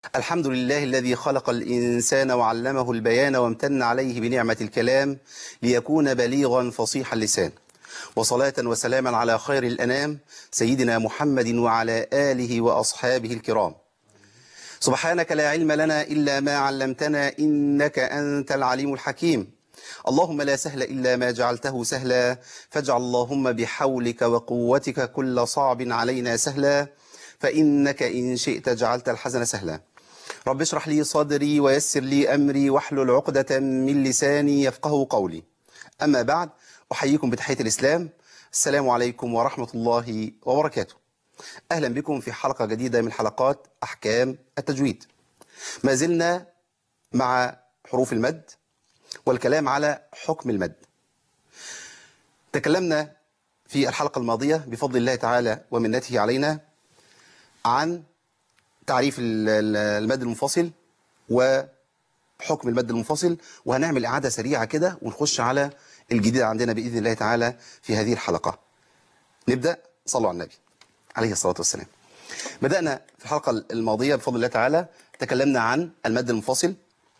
الحمد لله الذي خلق الإنسان وعلمه البيان وامتن عليه بنعمة الكلام ليكون بليغا فصيح اللسان وصلاة وسلاما على خير الأنام سيدنا محمد وعلى آله وأصحابه الكرام سبحانك لا علم لنا إلا ما علمتنا إنك أنت العليم الحكيم اللهم لا سهل إلا ما جعلته سهلا فاجعل اللهم بحولك وقوتك كل صعب علينا سهلا فإنك إن شئت جعلت الحزن سهلا رب اشرح لي صدري ويسر لي أمري واحلل عقدة من لساني يفقه قولي أما بعد أحييكم بتحية الإسلام السلام عليكم ورحمة الله وبركاته أهلا بكم في حلقة جديدة من حلقات أحكام التجويد ما زلنا مع حروف المد والكلام على حكم المد تكلمنا في الحلقة الماضية بفضل الله تعالى ومنته علينا عن تعريف المد المنفصل وحكم المد المنفصل وهنعمل إعادة سريعة كده ونخش على الجديد عندنا بإذن الله تعالى في هذه الحلقة نبدأ صلوا على النبي عليه الصلاة والسلام بدأنا في الحلقة الماضية بفضل الله تعالى تكلمنا عن المد المنفصل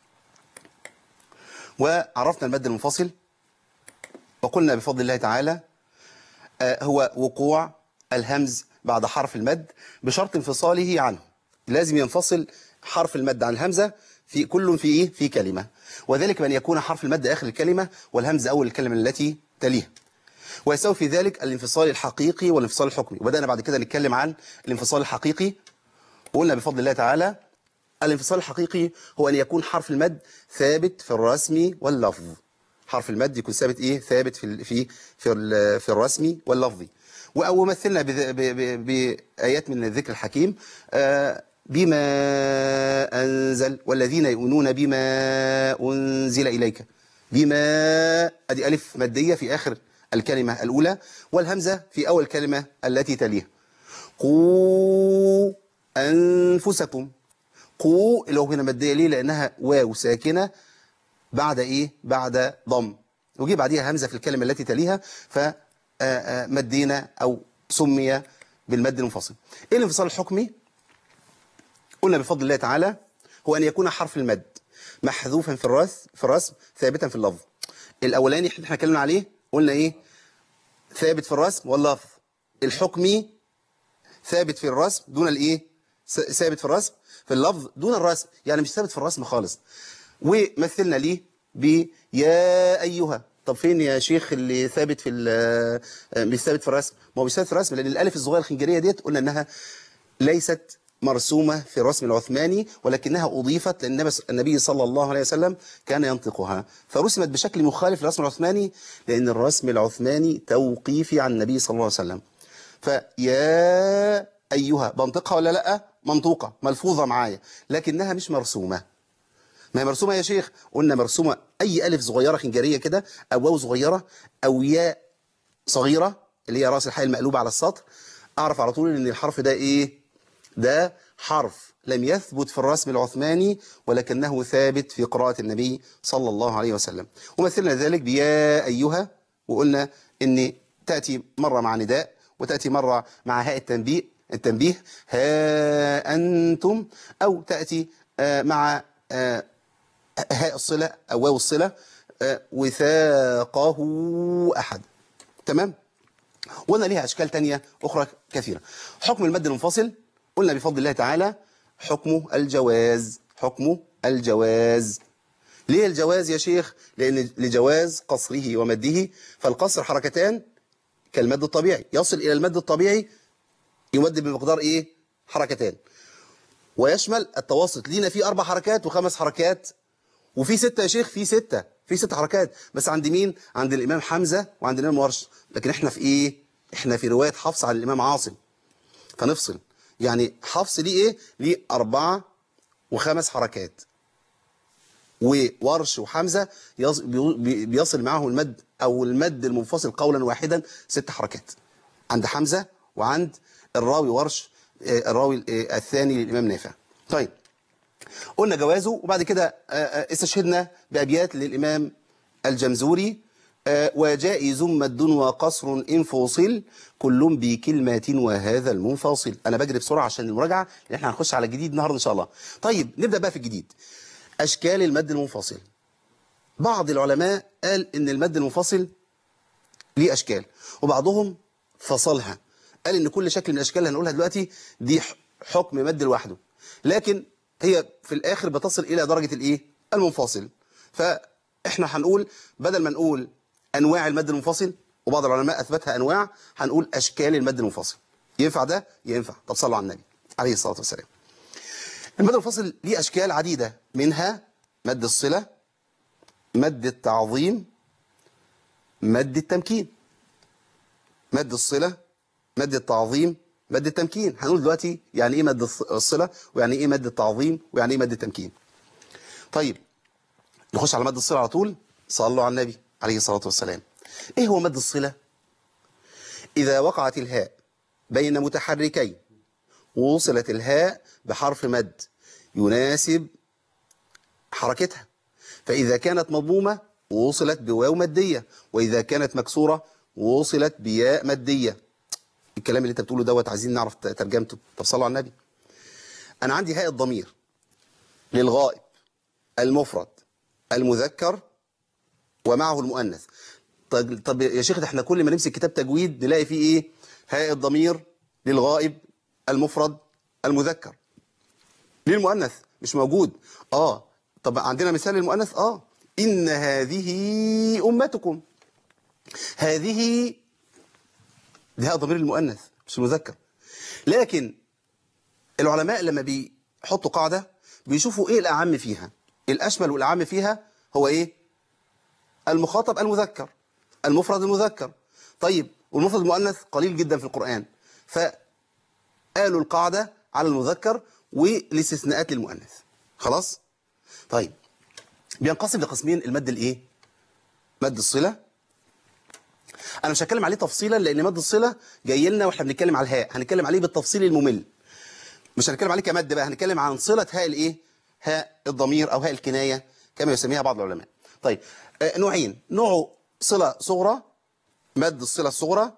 وعرفنا المد المنفصل وقلنا بفضل الله تعالى هو وقوع الهمز بعد حرف المد بشرط انفصاله عنه لازم ينفصل حرف المد عن الهمزة في كل في إيه؟ في كلمة وذلك بأن يكون حرف المد آخر الكلمة والهمزة أول الكلمة التي تليها ويساوي في ذلك الانفصال الحقيقي والانفصال الحكمي وبدأنا بعد كده نتكلم عن الانفصال الحقيقي وقلنا بفضل الله تعالى الانفصال الحقيقي هو أن يكون حرف المد ثابت في الرسم واللفظ حرف المد يكون ثابت إيه ثابت في في في, في الرسم واللفظ ومثلنا بآيات من الذكر الحكيم بما أنزل والذين يؤمنون بما أنزل إليك بما أدي ألف مادية في آخر الكلمة الأولى والهمزة في أول كلمة التي تليها قوا أنفسكم قوا اللي هو هنا مادية ليه لأنها واو ساكنة بعد إيه بعد ضم وجي بعديها همزة في الكلمة التي تليها فمدينا أو سمي بالمد المنفصل إيه الانفصال الحكمي قلنا بفضل الله تعالى هو أن يكون حرف المد محذوفا في الرسم في الرسم ثابتا في اللفظ الأولاني احنا اتكلمنا عليه قلنا إيه ثابت في الرسم واللفظ الحكمي ثابت في الرسم دون الإيه ثابت في الرسم في اللفظ دون الرسم يعني مش ثابت في الرسم خالص ومثلنا ليه ب يا أيها طب فين يا شيخ اللي ثابت في مش ثابت في الرسم ما هو مش ثابت في الرسم لأن الألف الصغيرة الخنجرية ديت قلنا إنها ليست مرسومة في الرسم العثماني ولكنها أضيفت لأن النبي صلى الله عليه وسلم كان ينطقها فرسمت بشكل مخالف للرسم العثماني لأن الرسم العثماني توقيفي عن النبي صلى الله عليه وسلم فيا أيها بنطقها ولا لأ منطوقة ملفوظة معايا لكنها مش مرسومة ما هي مرسومة يا شيخ قلنا مرسومة أي ألف صغيرة خنجرية كده أو واو صغيرة أو ياء صغيرة اللي هي راس الحي المقلوبة على السطر أعرف على طول إن الحرف ده إيه ده حرف لم يثبت في الرسم العثماني ولكنه ثابت في قراءة النبي صلى الله عليه وسلم ومثلنا ذلك بيا أيها وقلنا إن تأتي مرة مع نداء وتأتي مرة مع هاء التنبيه التنبيه ها أنتم أو تأتي مع هاء الصلة أو واو الصلة وثاقه أحد تمام وقلنا ليها أشكال تانية أخرى كثيرة حكم المد المنفصل قلنا بفضل الله تعالى حكمه الجواز حكمه الجواز ليه الجواز يا شيخ لأن لجواز قصره ومده فالقصر حركتان كالمد الطبيعي يصل إلى المد الطبيعي يمد بمقدار إيه حركتان ويشمل التوسط لينا فيه أربع حركات وخمس حركات وفي ستة يا شيخ في ستة في ست حركات بس عند مين عند الإمام حمزة وعند الإمام ورش لكن احنا في إيه احنا في رواية حفص عن الإمام عاصم فنفصل يعني حفص ليه ايه ليه أربعة وخمس حركات وورش وحمزة بيصل معه المد أو المد المنفصل قولا واحدا ست حركات عند حمزة وعند الراوي ورش الراوي الثاني للإمام نافع طيب قلنا جوازه وبعد كده استشهدنا بأبيات للإمام الجمزوري آه، وجائز مد وقصر إن فصل كل بكلمة وهذا المنفصل أنا بجري بسرعة عشان المراجعة لأن احنا هنخش على الجديد النهاردة إن شاء الله طيب نبدأ بقى في الجديد أشكال المد المنفصل بعض العلماء قال إن المد المنفصل ليه أشكال وبعضهم فصلها قال إن كل شكل من الأشكال اللي هنقولها دلوقتي دي ح- حكم مد لوحده لكن هي في الآخر بتصل إلى درجة الإيه؟ المنفصل فإحنا هنقول بدل ما نقول أنواع المد المنفصل وبعض العلماء أثبتها أنواع هنقول أشكال المد المنفصل ينفع ده؟ ينفع طب صلوا على النبي عليه الصلاة والسلام المد المنفصل ليه أشكال عديدة منها مد الصلة مد التعظيم مد التمكين مد الصلة مد التعظيم مد التمكين هنقول دلوقتي يعني ايه مد الص- الصلة ويعني ايه مد التعظيم ويعني ايه مد التمكين طيب نخش على مد الصلة على طول صلوا على النبي عليه الصلاة والسلام ايه هو مد الصلة إذا وقعت الهاء بين متحركين وصلت الهاء بحرف مد يناسب حركتها فإذا كانت مضمومة وصلت بواو مادية وإذا كانت مكسورة وصلت بياء مادية الكلام اللي انت بتقوله دوت عايزين نعرف ت- ترجمته طب صلوا على النبي أنا عندي هاء الضمير للغائب المفرد المذكر ومعه المؤنث طب, طب يا شيخ ده احنا كل ما نمسك كتاب تجويد نلاقي فيه ايه هاء الضمير للغائب المفرد المذكر ليه المؤنث مش موجود اه طب عندنا مثال للمؤنث اه ان هذه امتكم هذه دي هاء ضمير المؤنث مش المذكر لكن العلماء لما بيحطوا قاعده بيشوفوا ايه الاعم فيها الاشمل والاعم فيها هو ايه المخاطب المذكر المفرد المذكر طيب والمفرد المؤنث قليل جدا في القرآن فقالوا القاعدة على المذكر والاستثناءات للمؤنث خلاص طيب بينقسم لقسمين المد الايه مد الصلة انا مش هتكلم عليه تفصيلا لان مد الصلة جاي لنا واحنا بنتكلم على الهاء هنتكلم عليه بالتفصيل الممل مش هنتكلم عليه كمد بقى هنتكلم عن صلة هاء الايه هاء الضمير او هاء الكناية كما يسميها بعض العلماء طيب آه، نوعين نوع صلة صغرى مد الصلة الصغرى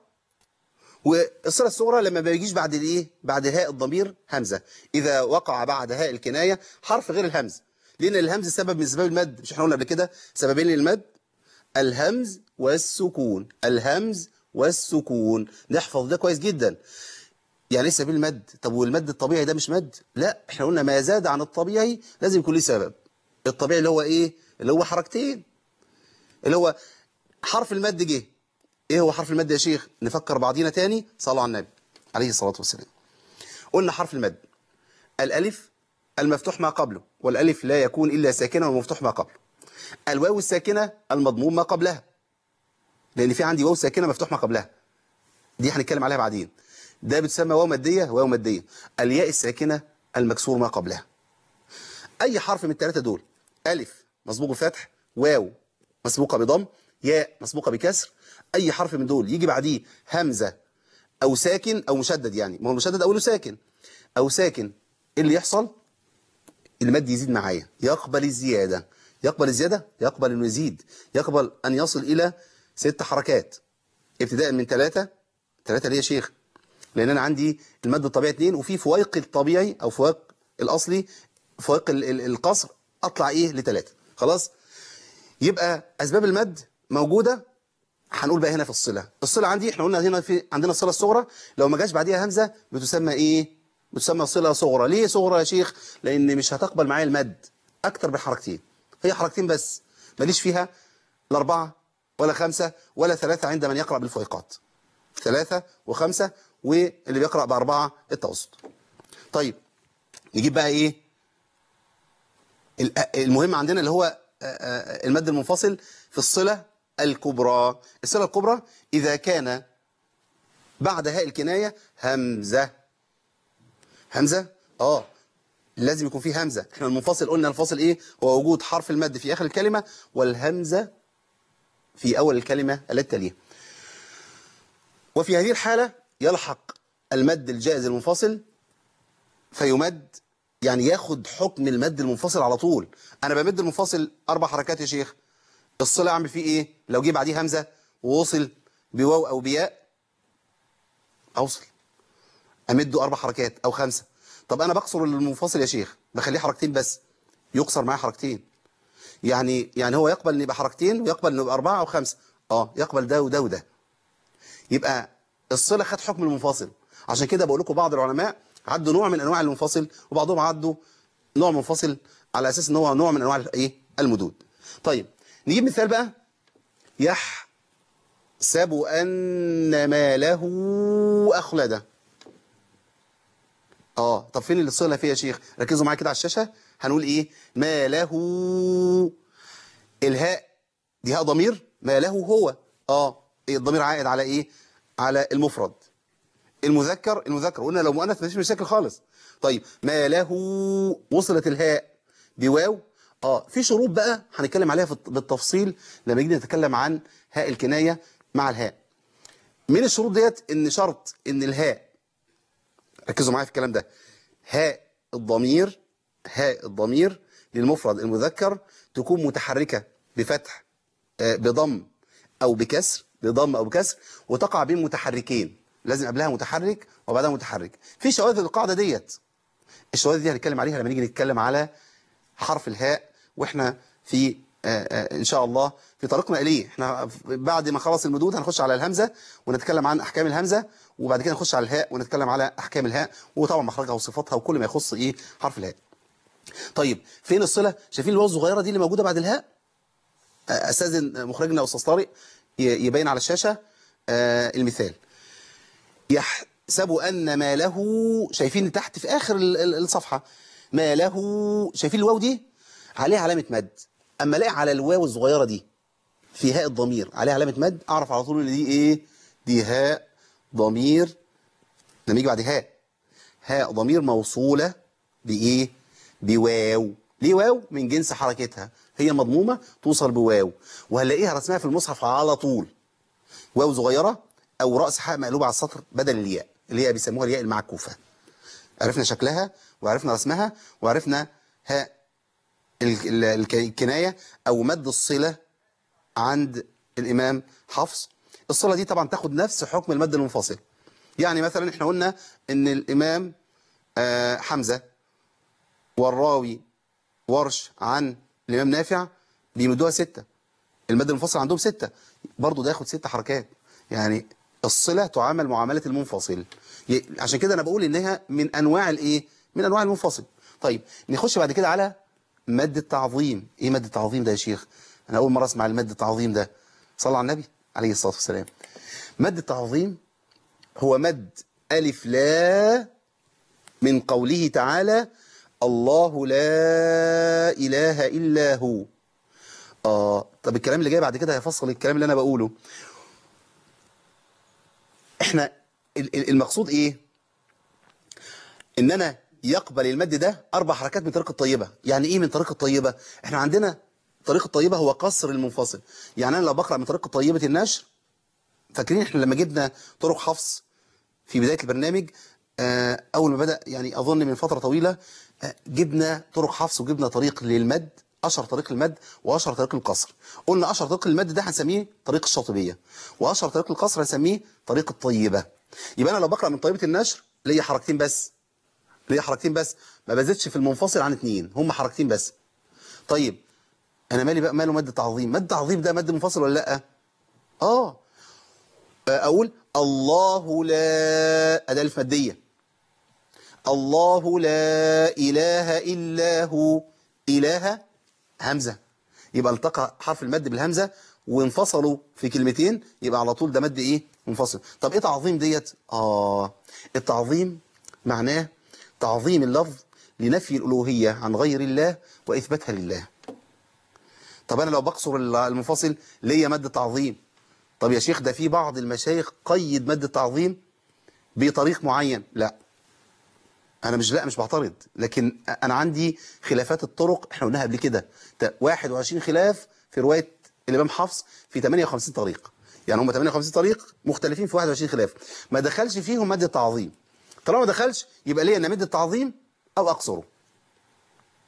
والصلة الصغرى لما ما بيجيش بعد الايه بعد هاء الضمير همزة إذا وقع بعد هاء الكناية حرف غير الهمز لأن الهمز سبب من اسباب المد مش احنا قلنا قبل كده سببين للمد الهمز والسكون الهمز والسكون نحفظ ده كويس جدا يعني ايه سبيل المد طب والمد الطبيعي ده مش مد لا احنا قلنا ما زاد عن الطبيعي لازم يكون ليه سبب الطبيعي اللي هو ايه اللي هو حركتين اللي هو حرف المد جه ايه هو حرف المد يا شيخ نفكر بعضينا تاني صلوا على النبي عليه الصلاة والسلام قلنا حرف المد الألف المفتوح ما قبله والألف لا يكون إلا ساكنة والمفتوح ما قبله الواو الساكنة المضموم ما قبلها لأن في عندي واو ساكنة مفتوح ما قبلها دي هنتكلم عليها بعدين ده بتسمى واو مادية واو مادية الياء الساكنة المكسور ما قبلها أي حرف من الثلاثة دول ألف مسبوق بفتح واو مسبوقة بضم ياء مسبوقة بكسر أي حرف من دول يجي بعديه همزة أو ساكن أو مشدد يعني ما هو المشدد أوله ساكن أو ساكن إيه اللي يحصل المد يزيد معايا يقبل الزيادة يقبل الزيادة يقبل إنه يزيد يقبل أن يصل إلى ست حركات ابتداء من ثلاثة ثلاثة ليه يا شيخ لأن أنا عندي المد الطبيعي اثنين وفي فوائق الطبيعي أو فوائق الأصلي فوائق ال- ال- القصر أطلع إيه لثلاثة خلاص يبقى أسباب المد موجودة هنقول بقى هنا في الصلة الصلة عندي احنا قلنا هنا في عندنا الصلة الصغرى لو ما جاش بعديها همزة بتسمى ايه بتسمى صلة صغرى ليه صغرى يا شيخ لان مش هتقبل معايا المد اكتر من حركتين هي حركتين بس ماليش فيها لا أربعة ولا خمسة ولا ثلاثة عند من يقرأ بالفويقات ثلاثة وخمسة واللي بيقرأ بأربعة التوسط طيب نجيب بقى ايه ال- المهم عندنا اللي هو آه، آه، المد المنفصل في الصلة الكبرى الصلة الكبرى إذا كان بعد هاء الكناية همزة همزة اه لازم يكون فيه همزة احنا المنفصل قلنا الفاصل ايه هو وجود حرف المد في آخر الكلمة والهمزة في أول الكلمة التي تليها وفي هذه الحالة يلحق المد الجائز المنفصل فيمد يعني ياخد حكم المد المنفصل على طول انا بمد المنفصل اربع حركات يا شيخ الصلة اعمل فيه ايه لو جه بعديه همزة ووصل بواو او بياء اوصل امده اربع حركات او خمسة طب انا بقصر المنفصل يا شيخ بخليه حركتين بس يقصر معايا حركتين يعني يعني هو يقبل ان يبقى حركتين ويقبل ان يبقى اربعة او خمسة اه يقبل ده وده وده يبقى الصلة خد حكم المنفصل عشان كده بقول لكم بعض العلماء عدوا نوع من انواع المنفصل وبعضهم عدوا نوع منفصل على اساس ان هو نوع من انواع الايه المدود طيب نجيب مثال بقى يحسب ان ماله اخلده اه طب فين اللي الصله فيها يا شيخ ركزوا معايا كده على الشاشه هنقول ايه ما له الهاء دي هاء ضمير ما له هو اه إيه الضمير عائد على ايه على المفرد المذكر المذكر قلنا لو مؤنث مفيش مشاكل خالص طيب ما له وصلت الهاء بواو اه في شروط بقى هنتكلم عليها في بالتفصيل لما نيجي نتكلم عن هاء الكنايه مع الهاء من الشروط ديت ان شرط ان الهاء ركزوا معايا في الكلام ده هاء الضمير هاء الضمير للمفرد المذكر تكون متحركة بفتح آه، بضم أو بكسر بضم أو بكسر وتقع بين متحركين لازم قبلها متحرك وبعدها متحرك في شواذ القاعدة ديت الشواذ دي هنتكلم عليها لما نيجي نتكلم على حرف الهاء واحنا في آه، آه، ان شاء الله في طريقنا اليه احنا بعد ما خلص المدود هنخش على الهمزه ونتكلم عن احكام الهمزه وبعد كده نخش على الهاء ونتكلم على احكام الهاء وطبعا مخرجها وصفاتها وكل ما يخص ايه حرف الهاء طيب فين الصله شايفين الواو الصغيره دي اللي موجوده بعد الهاء آه، استاذن مخرجنا استاذ طارق ي- يبين على الشاشه آه، المثال يحسب أن ماله شايفين تحت في آخر ال- ال- الصفحة ماله شايفين الواو دي عليها علامة مد أما الاقي على الواو الصغيرة دي في هاء الضمير عليها علامة مد أعرف على طول ان دي إيه دي هاء ضمير لما يجي بعد هاء هاء ضمير موصولة بإيه بواو ليه واو من جنس حركتها هي مضمومة توصل بواو وهنلاقيها رسمها في المصحف على طول واو صغيرة أو رأس حاء مقلوبة على السطر بدل الياء اللي هي بيسموها الياء المعكوفة عرفنا شكلها وعرفنا رسمها وعرفنا هاء ال- ال- الك- الكناية أو مد الصلة عند الإمام حفص الصلة دي طبعا تاخد نفس حكم المد المنفصل يعني مثلا احنا قلنا ان الإمام آه، حمزة والراوي ورش عن الإمام نافع بيمدوها ستة المد المنفصل عندهم ستة برضه ده ياخد ست حركات يعني الصلة تعامل معاملة المنفصل ي- عشان كده أنا بقول إنها من أنواع الإيه؟ من أنواع المنفصل طيب نخش بعد كده على مد التعظيم إيه مد التعظيم ده يا شيخ؟ أنا أول مرة أسمع المد التعظيم ده صلى على النبي عليه الصلاة والسلام مد التعظيم هو مد ألف لا من قوله تعالى الله لا إله إلا هو آه طب الكلام اللي جاي بعد كده هيفصل الكلام اللي أنا بقوله إحنا ال- ال- المقصود إيه إن أنا يقبل المد ده أربع حركات من طريق الطيبة يعني إيه من طريق الطيبة إحنا عندنا طريق الطيبة هو قصر المنفصل يعني أنا لو بقرأ من طريق طيبة النشر فاكرين إحنا لما جبنا طرق حفص في بداية البرنامج آه، أول ما بدأ يعني أظن من فترة طويلة آه، جبنا طرق حفص وجبنا طريق للمد أشهر طريق المد وأشهر طريق القصر قلنا أشهر طريق المد ده هنسميه طريق الشاطبية وأشهر طريق القصر هنسميه طريق الطيبة يبقى أنا لو بقرأ من طيبة النشر ليا حركتين بس ليا حركتين بس ما بزيدش في المنفصل عن اتنين هم حركتين بس طيب أنا مالي بقى ماله مد تعظيم مد تعظيم ده مد منفصل ولا لأ آه أقول الله لا أداة الف مادية الله لا إله إلا هو إله همزة يبقى التقى حرف المد بالهمزة وانفصلوا في كلمتين يبقى على طول ده مد إيه منفصل طب إيه تعظيم ديت آه التعظيم معناه تعظيم اللفظ لنفي الألوهية عن غير الله وإثباتها لله طب أنا لو بقصر المنفصل ليا مد تعظيم طب يا شيخ ده في بعض المشايخ قيد مد التعظيم بطريق معين لا انا مش لا مش بعترض لكن انا عندي خلافات الطرق احنا قلناها قبل كده ت- 21 خلاف في روايه الامام حفص في 58 طريق يعني هم 58 طريق مختلفين في 21 خلاف ما دخلش فيهم مد التعظيم طالما ما دخلش يبقى ليا ان مد التعظيم او اقصره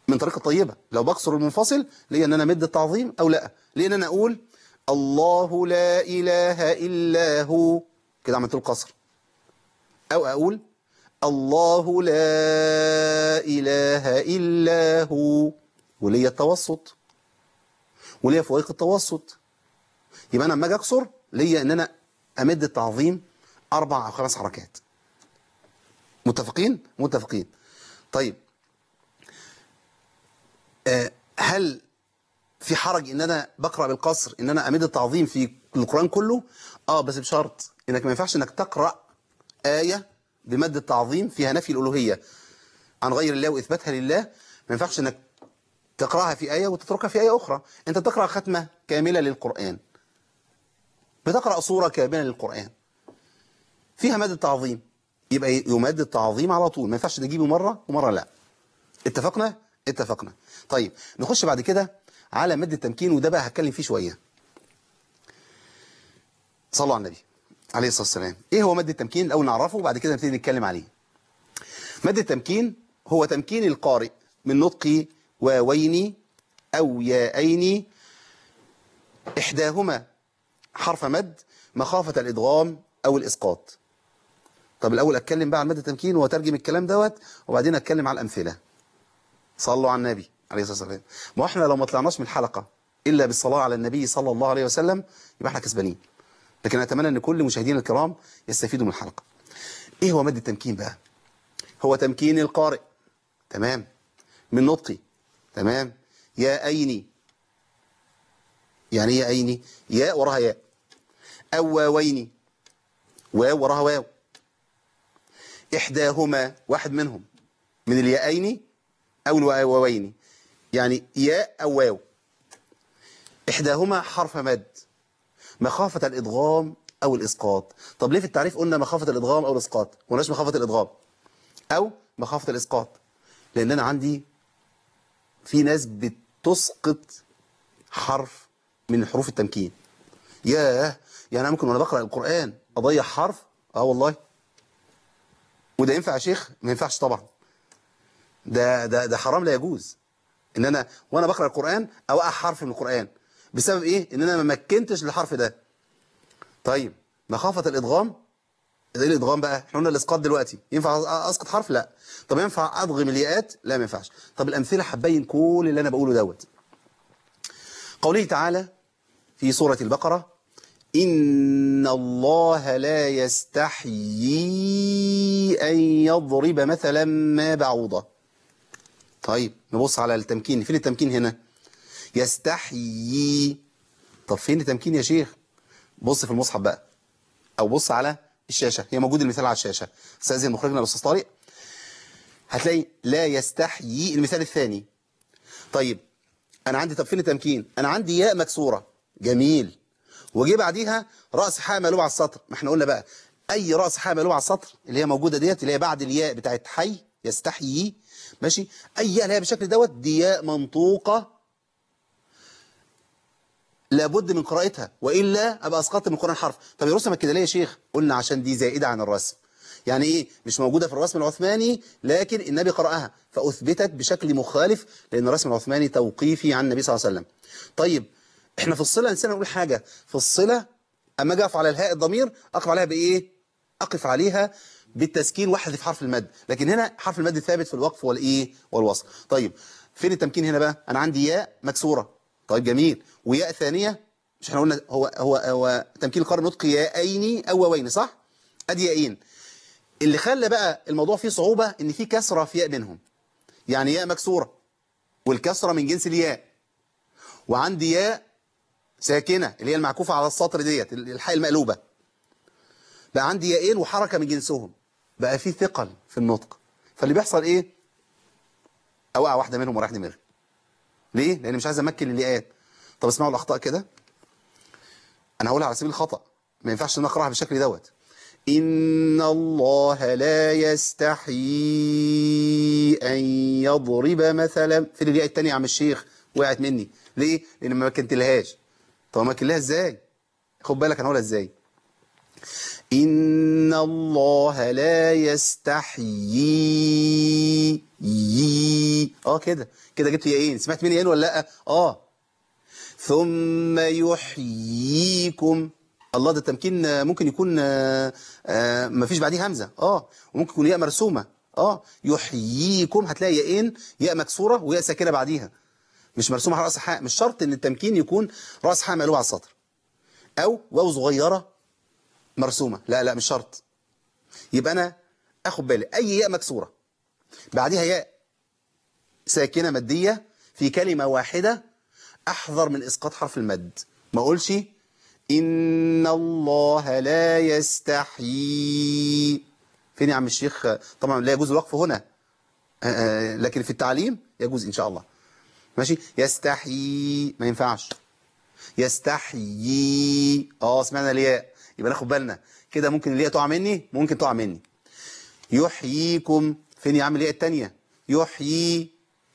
من طريقة طيبة لو بكسر المنفصل ليه ان انا مد التعظيم او لا ليه ان انا اقول الله لا اله الا هو كده عملت له قصر او اقول الله لا اله الا هو وليا التوسط وليا فوائق التوسط يبقى انا لما اجي اكسر ليا ان انا امد التعظيم اربع او خمس حركات متفقين متفقين طيب آه، هل في حرج ان انا بقرا بالقصر ان انا امد التعظيم في القران كله اه بس بشرط انك ما ينفعش انك تقرا ايه بمد التعظيم فيها نفي الالوهيه عن غير الله واثباتها لله ما ينفعش انك تقراها في ايه وتتركها في ايه اخرى انت تقرا ختمه كامله للقران بتقرا سوره كامله للقران فيها مد التعظيم يبقى يمد التعظيم على طول ما ينفعش تجيبه مره ومره لا اتفقنا اتفقنا طيب نخش بعد كده على مد التمكين وده بقى هتكلم فيه شويه صلوا على النبي عليه الصلاه والسلام ايه هو مد التمكين الاول نعرفه وبعد كده نبتدي نتكلم عليه مد التمكين هو تمكين القارئ من نطق واوين او ياءين احداهما حرف مد مخافه الادغام او الاسقاط طب الاول اتكلم بقى عن مد التمكين واترجم الكلام دوت وبعدين اتكلم على الامثله صلوا على النبي عليه الصلاه والسلام ما احنا لو ما طلعناش من الحلقه الا بالصلاه على النبي صلى الله عليه وسلم يبقى احنا كسبانين لكن اتمنى ان كل مشاهدينا الكرام يستفيدوا من الحلقه ايه هو مد التمكين بقى هو تمكين القارئ تمام من نطقي تمام يا ايني يعني ايه ايني ياء وراها ياء او واوين واو وراها واو احداهما واحد منهم من الياءين او الواوين يعني ياء او واو احداهما حرف مد مخافة الادغام او الاسقاط طب ليه في التعريف قلنا مخافة الادغام او الاسقاط وناش مخافة الادغام او مخافة الاسقاط لان انا عندي في ناس بتسقط حرف من حروف التمكين ياه يعني انا ممكن وانا بقرا القران اضيع حرف اه والله وده ينفع يا شيخ ما ينفعش طبعا ده ده ده حرام لا يجوز ان انا وانا بقرا القران اوقع حرف من القران بسبب ايه ان انا ما مكنتش للحرف ده طيب مخافه الادغام ايه الادغام بقى احنا قلنا الاسقاط دلوقتي ينفع اسقط حرف لا طب ينفع ادغم الياءات لا ما ينفعش طب الامثله هتبين كل اللي انا بقوله دوت قوله تعالى في سوره البقره إن الله لا يستحيي أن يضرب مثلا ما بعوضة طيب نبص على التمكين فين التمكين هنا يستحيي طب فين التمكين يا شيخ بص في المصحف بقى أو بص على الشاشة هي موجود المثال على الشاشة استاذن مخرجنا الأستاذ طارق هتلاقي لا يستحيي المثال الثاني طيب أنا عندي طب فين التمكين أنا عندي ياء مكسورة جميل وجي بعديها راس حاء مقلوب على السطر ما احنا قلنا بقى اي راس حاء مقلوب على السطر اللي هي موجوده ديت اللي هي بعد الياء بتاعت حي يستحيي ماشي اي ياء اللي هي بالشكل دوت دي ياء منطوقه لابد من قراءتها والا ابقى اسقطت من القران حرف طب يا رسمك كده ليه يا شيخ قلنا عشان دي زائده عن الرسم يعني ايه مش موجوده في الرسم العثماني لكن النبي قراها فاثبتت بشكل مخالف لان الرسم العثماني توقيفي عن النبي صلى الله عليه وسلم طيب احنا في الصلة نسينا نقول حاجة في الصلة اما اجي اقف على الهاء الضمير اقف عليها بايه اقف عليها بالتسكين واحذف حرف المد لكن هنا حرف المد ثابت في الوقف والايه والوصل طيب فين التمكين هنا بقى انا عندي ياء مكسورة طيب جميل وياء ثانية مش احنا قلنا هو هو هو تمكين القرن نطق ياءين او واوين صح ادي ياءين اللي خلى بقى الموضوع فيه صعوبة ان في كسرة في ياء بينهم يعني ياء مكسورة والكسرة من جنس الياء وعندي ياء ساكنة اللي هي المعكوفة على السطر ديت الحاء المقلوبة بقى عندي ياءين وحركة من جنسهم بقى في ثقل في النطق فاللي بيحصل ايه اوقع واحدة منهم وراح دماغي ليه لان مش عايز امكن الياءات طب اسمعوا الاخطاء كده انا هقولها على سبيل الخطأ ما ينفعش ان اقراها بالشكل دوت إن الله لا يستحيي أن يضرب مثلا في الياء الثانية يا عم الشيخ وقعت مني ليه؟ لأن ما مكنتلهاش طب ما مكنلها ازاي؟ خد بالك انا هقولها ازاي إن الله لا يستحيي يي اه كده كده جبت ياءين سمعت مني ياءين ولا لا اه ثم يحييكم الله ده التمكين آه، ممكن يكون آه، آه، مفيش بعديه همزة اه وممكن يكون ياء مرسومة اه يحييكم هتلاقي ياءين ياء مكسورة وياء ساكنة بعديها مش مرسومة على رأس حاء مش شرط ان التمكين يكون رأس حاء مقلوب على السطر او واو صغيرة مرسومة لا لا مش شرط يبقى انا اخد بالي اي ياء مكسورة بعديها ياء ساكنة مادية في كلمة واحدة احذر من اسقاط حرف المد ما اقولش ان الله لا يستحيي فين يا عم الشيخ طبعا لا يجوز الوقف هنا آه، آه، لكن في التعليم يجوز ان شاء الله ماشي يستحيي ما ينفعش يستحيي اه سمعنا الياء يبقى ناخد بالنا كده ممكن الياء تقع مني ممكن تقع مني يحييكم فين يا عم الياء التانية يحيي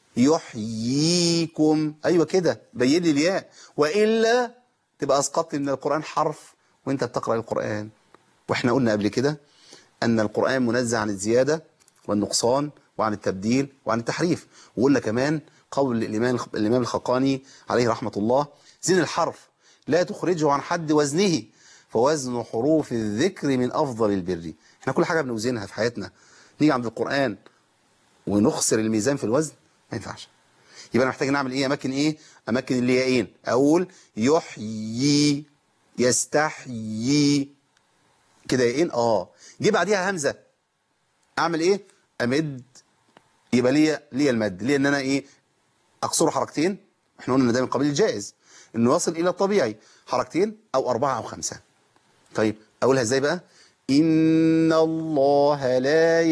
يحييكم ايوه كده بين لي الياء والا تبقى اسقطت من القران حرف وانت بتقرا القران واحنا قلنا قبل كده ان القران منزه عن الزياده والنقصان وعن التبديل وعن التحريف وقلنا كمان قول الامام الامام الخقاني عليه رحمه الله زين الحرف لا تخرجه عن حد وزنه فوزن حروف الذكر من افضل البر احنا كل حاجه بنوزنها في حياتنا نيجي عند القران ونخسر الميزان في الوزن ما ينفعش يبقى انا محتاج نعمل ايه اماكن ايه اماكن الياءين اقول يحيي يستحيي كده ياءين اه جه بعديها همزه اعمل ايه امد يبقى ليا ليا المد ليه ان انا ايه اقصره حركتين احنا قلنا ان ده من قبيل الجائز انه يصل الى الطبيعي حركتين او اربعه او خمسه طيب اقولها ازاي بقى إن الله لا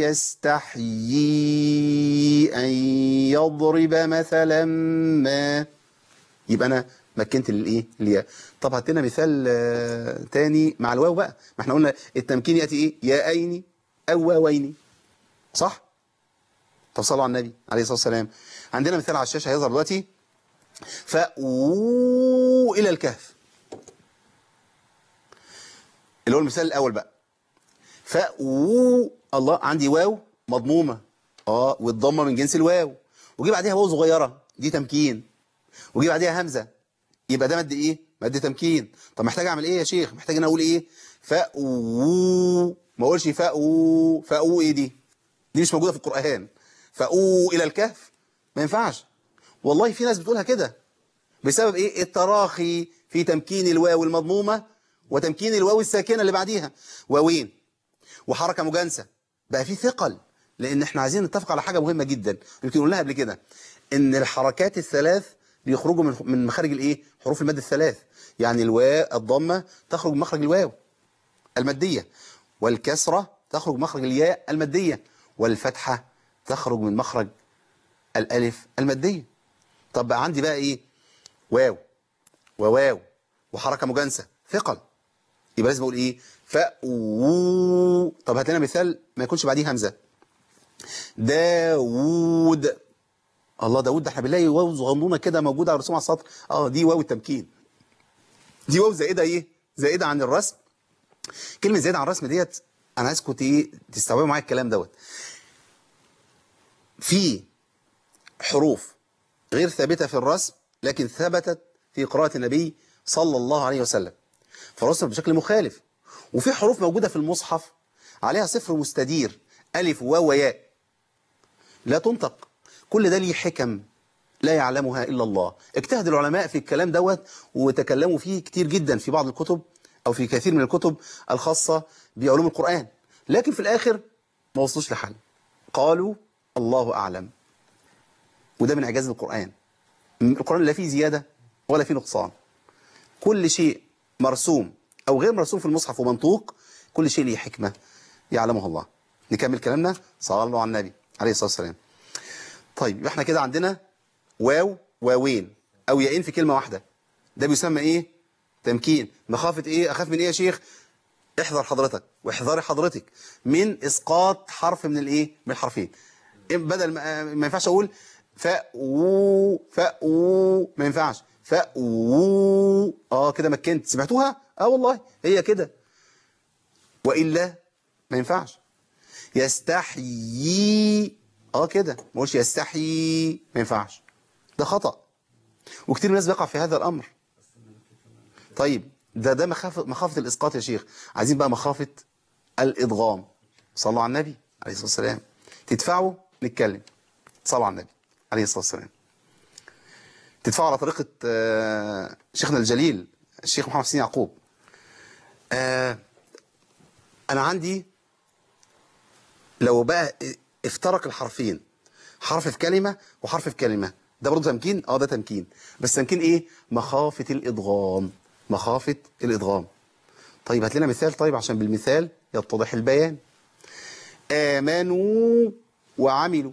يستحيي أن يضرب مثلا ما يبقى أنا مكنت للإيه؟ الياء طب هات لنا مثال آه، تاني مع الواو بقى ما احنا قلنا التمكين يأتي إيه؟ ياءين أو واوين صح؟ طب صلوا على النبي عليه الصلاة والسلام عندنا مثال على الشاشة هيظهر دلوقتي فأووا إلى الكهف اللي هو المثال الأول بقى فأووا الله عندي واو مضمومة اه والضمة من جنس الواو وجي بعديها واو صغيرة دي تمكين وجي بعديها همزة يبقى ده مد ايه مد تمكين طب محتاج اعمل ايه يا شيخ محتاج انا اقول ايه فأووا ما اقولش فأووا فأووا ايه دي دي مش موجودة في القرآن فأووا إلى الكهف ما ينفعش والله في ناس بتقولها كده بسبب ايه التراخي في تمكين الواو المضمومة وتمكين الواو الساكنة اللي بعديها واوين وحركة مجانسة بقى في ثقل لان احنا عايزين نتفق على حاجة مهمة جدا يمكن قلناها قبل كده ان الحركات الثلاث بيخرجوا من من مخارج الايه حروف المد الثلاث يعني الواو الضمة تخرج من مخرج الواو المادية والكسرة تخرج من مخرج الياء المادية والفتحة تخرج من مخرج الالف المادية طب بقى عندي بقى ايه واو وواو وحركة مجانسة ثقل يبقى لازم اقول ايه فأو طب هات لنا مثال ما يكونش بعديه همزة داوود الله داوود ده احنا بنلاقي واو صغنونه كده موجوده على رسوم على السطر اه دي واو التمكين دي واو زائده ايه زائده عن الرسم كلمه زائده عن الرسم ديت انا عايزكم ايه تستوعبوا معايا الكلام دوت في حروف غير ثابته في الرسم لكن ثبتت في قراءه النبي صلى الله عليه وسلم فرسم بشكل مخالف وفي حروف موجودة في المصحف عليها صفر مستدير ألف وواو وياء لا تنطق كل ده ليه حكم لا يعلمها إلا الله اجتهد العلماء في الكلام دوت وتكلموا فيه كتير جدا في بعض الكتب أو في كثير من الكتب الخاصة بعلوم القرآن لكن في الآخر ما وصلوش لحل قالوا الله أعلم وده من إعجاز القرآن القرآن لا فيه زيادة ولا فيه نقصان كل شيء مرسوم أو غير مرسوم في المصحف ومنطوق كل شيء له حكمة يعلمها الله نكمل كلامنا صلى على النبي عليه الصلاة والسلام طيب احنا كده عندنا واو واوين أو ياءين في كلمة واحدة ده بيسمى إيه تمكين مخافة إيه أخاف من إيه يا شيخ احذر حضرتك واحذري حضرتك من إسقاط حرف من الإيه من الحرفين بدل ما, ما ينفعش أقول فأو فأو ما ينفعش فأو اه كده مكنت سمعتوها اه والله هي كده وإلا ما ينفعش يستحيي اه كده ما اقولش يستحيي ما ينفعش ده خطأ وكتير من الناس بيقع في هذا الأمر طيب ده ده مخافة, مخافة الإسقاط يا شيخ عايزين بقى مخافة الإضغام صلوا على النبي عليه الصلاة والسلام تدفعوا نتكلم صلوا على النبي عليه الصلاة والسلام تدفعوا على طريقة آه، شيخنا الجليل الشيخ محمد حسين يعقوب آه، أنا عندي لو بقى افترق الحرفين حرف في كلمة وحرف في كلمة ده برضه تمكين اه ده تمكين بس تمكين ايه مخافة الادغام مخافة الادغام طيب هات لنا مثال طيب عشان بالمثال يتضح البيان آمنوا وعملوا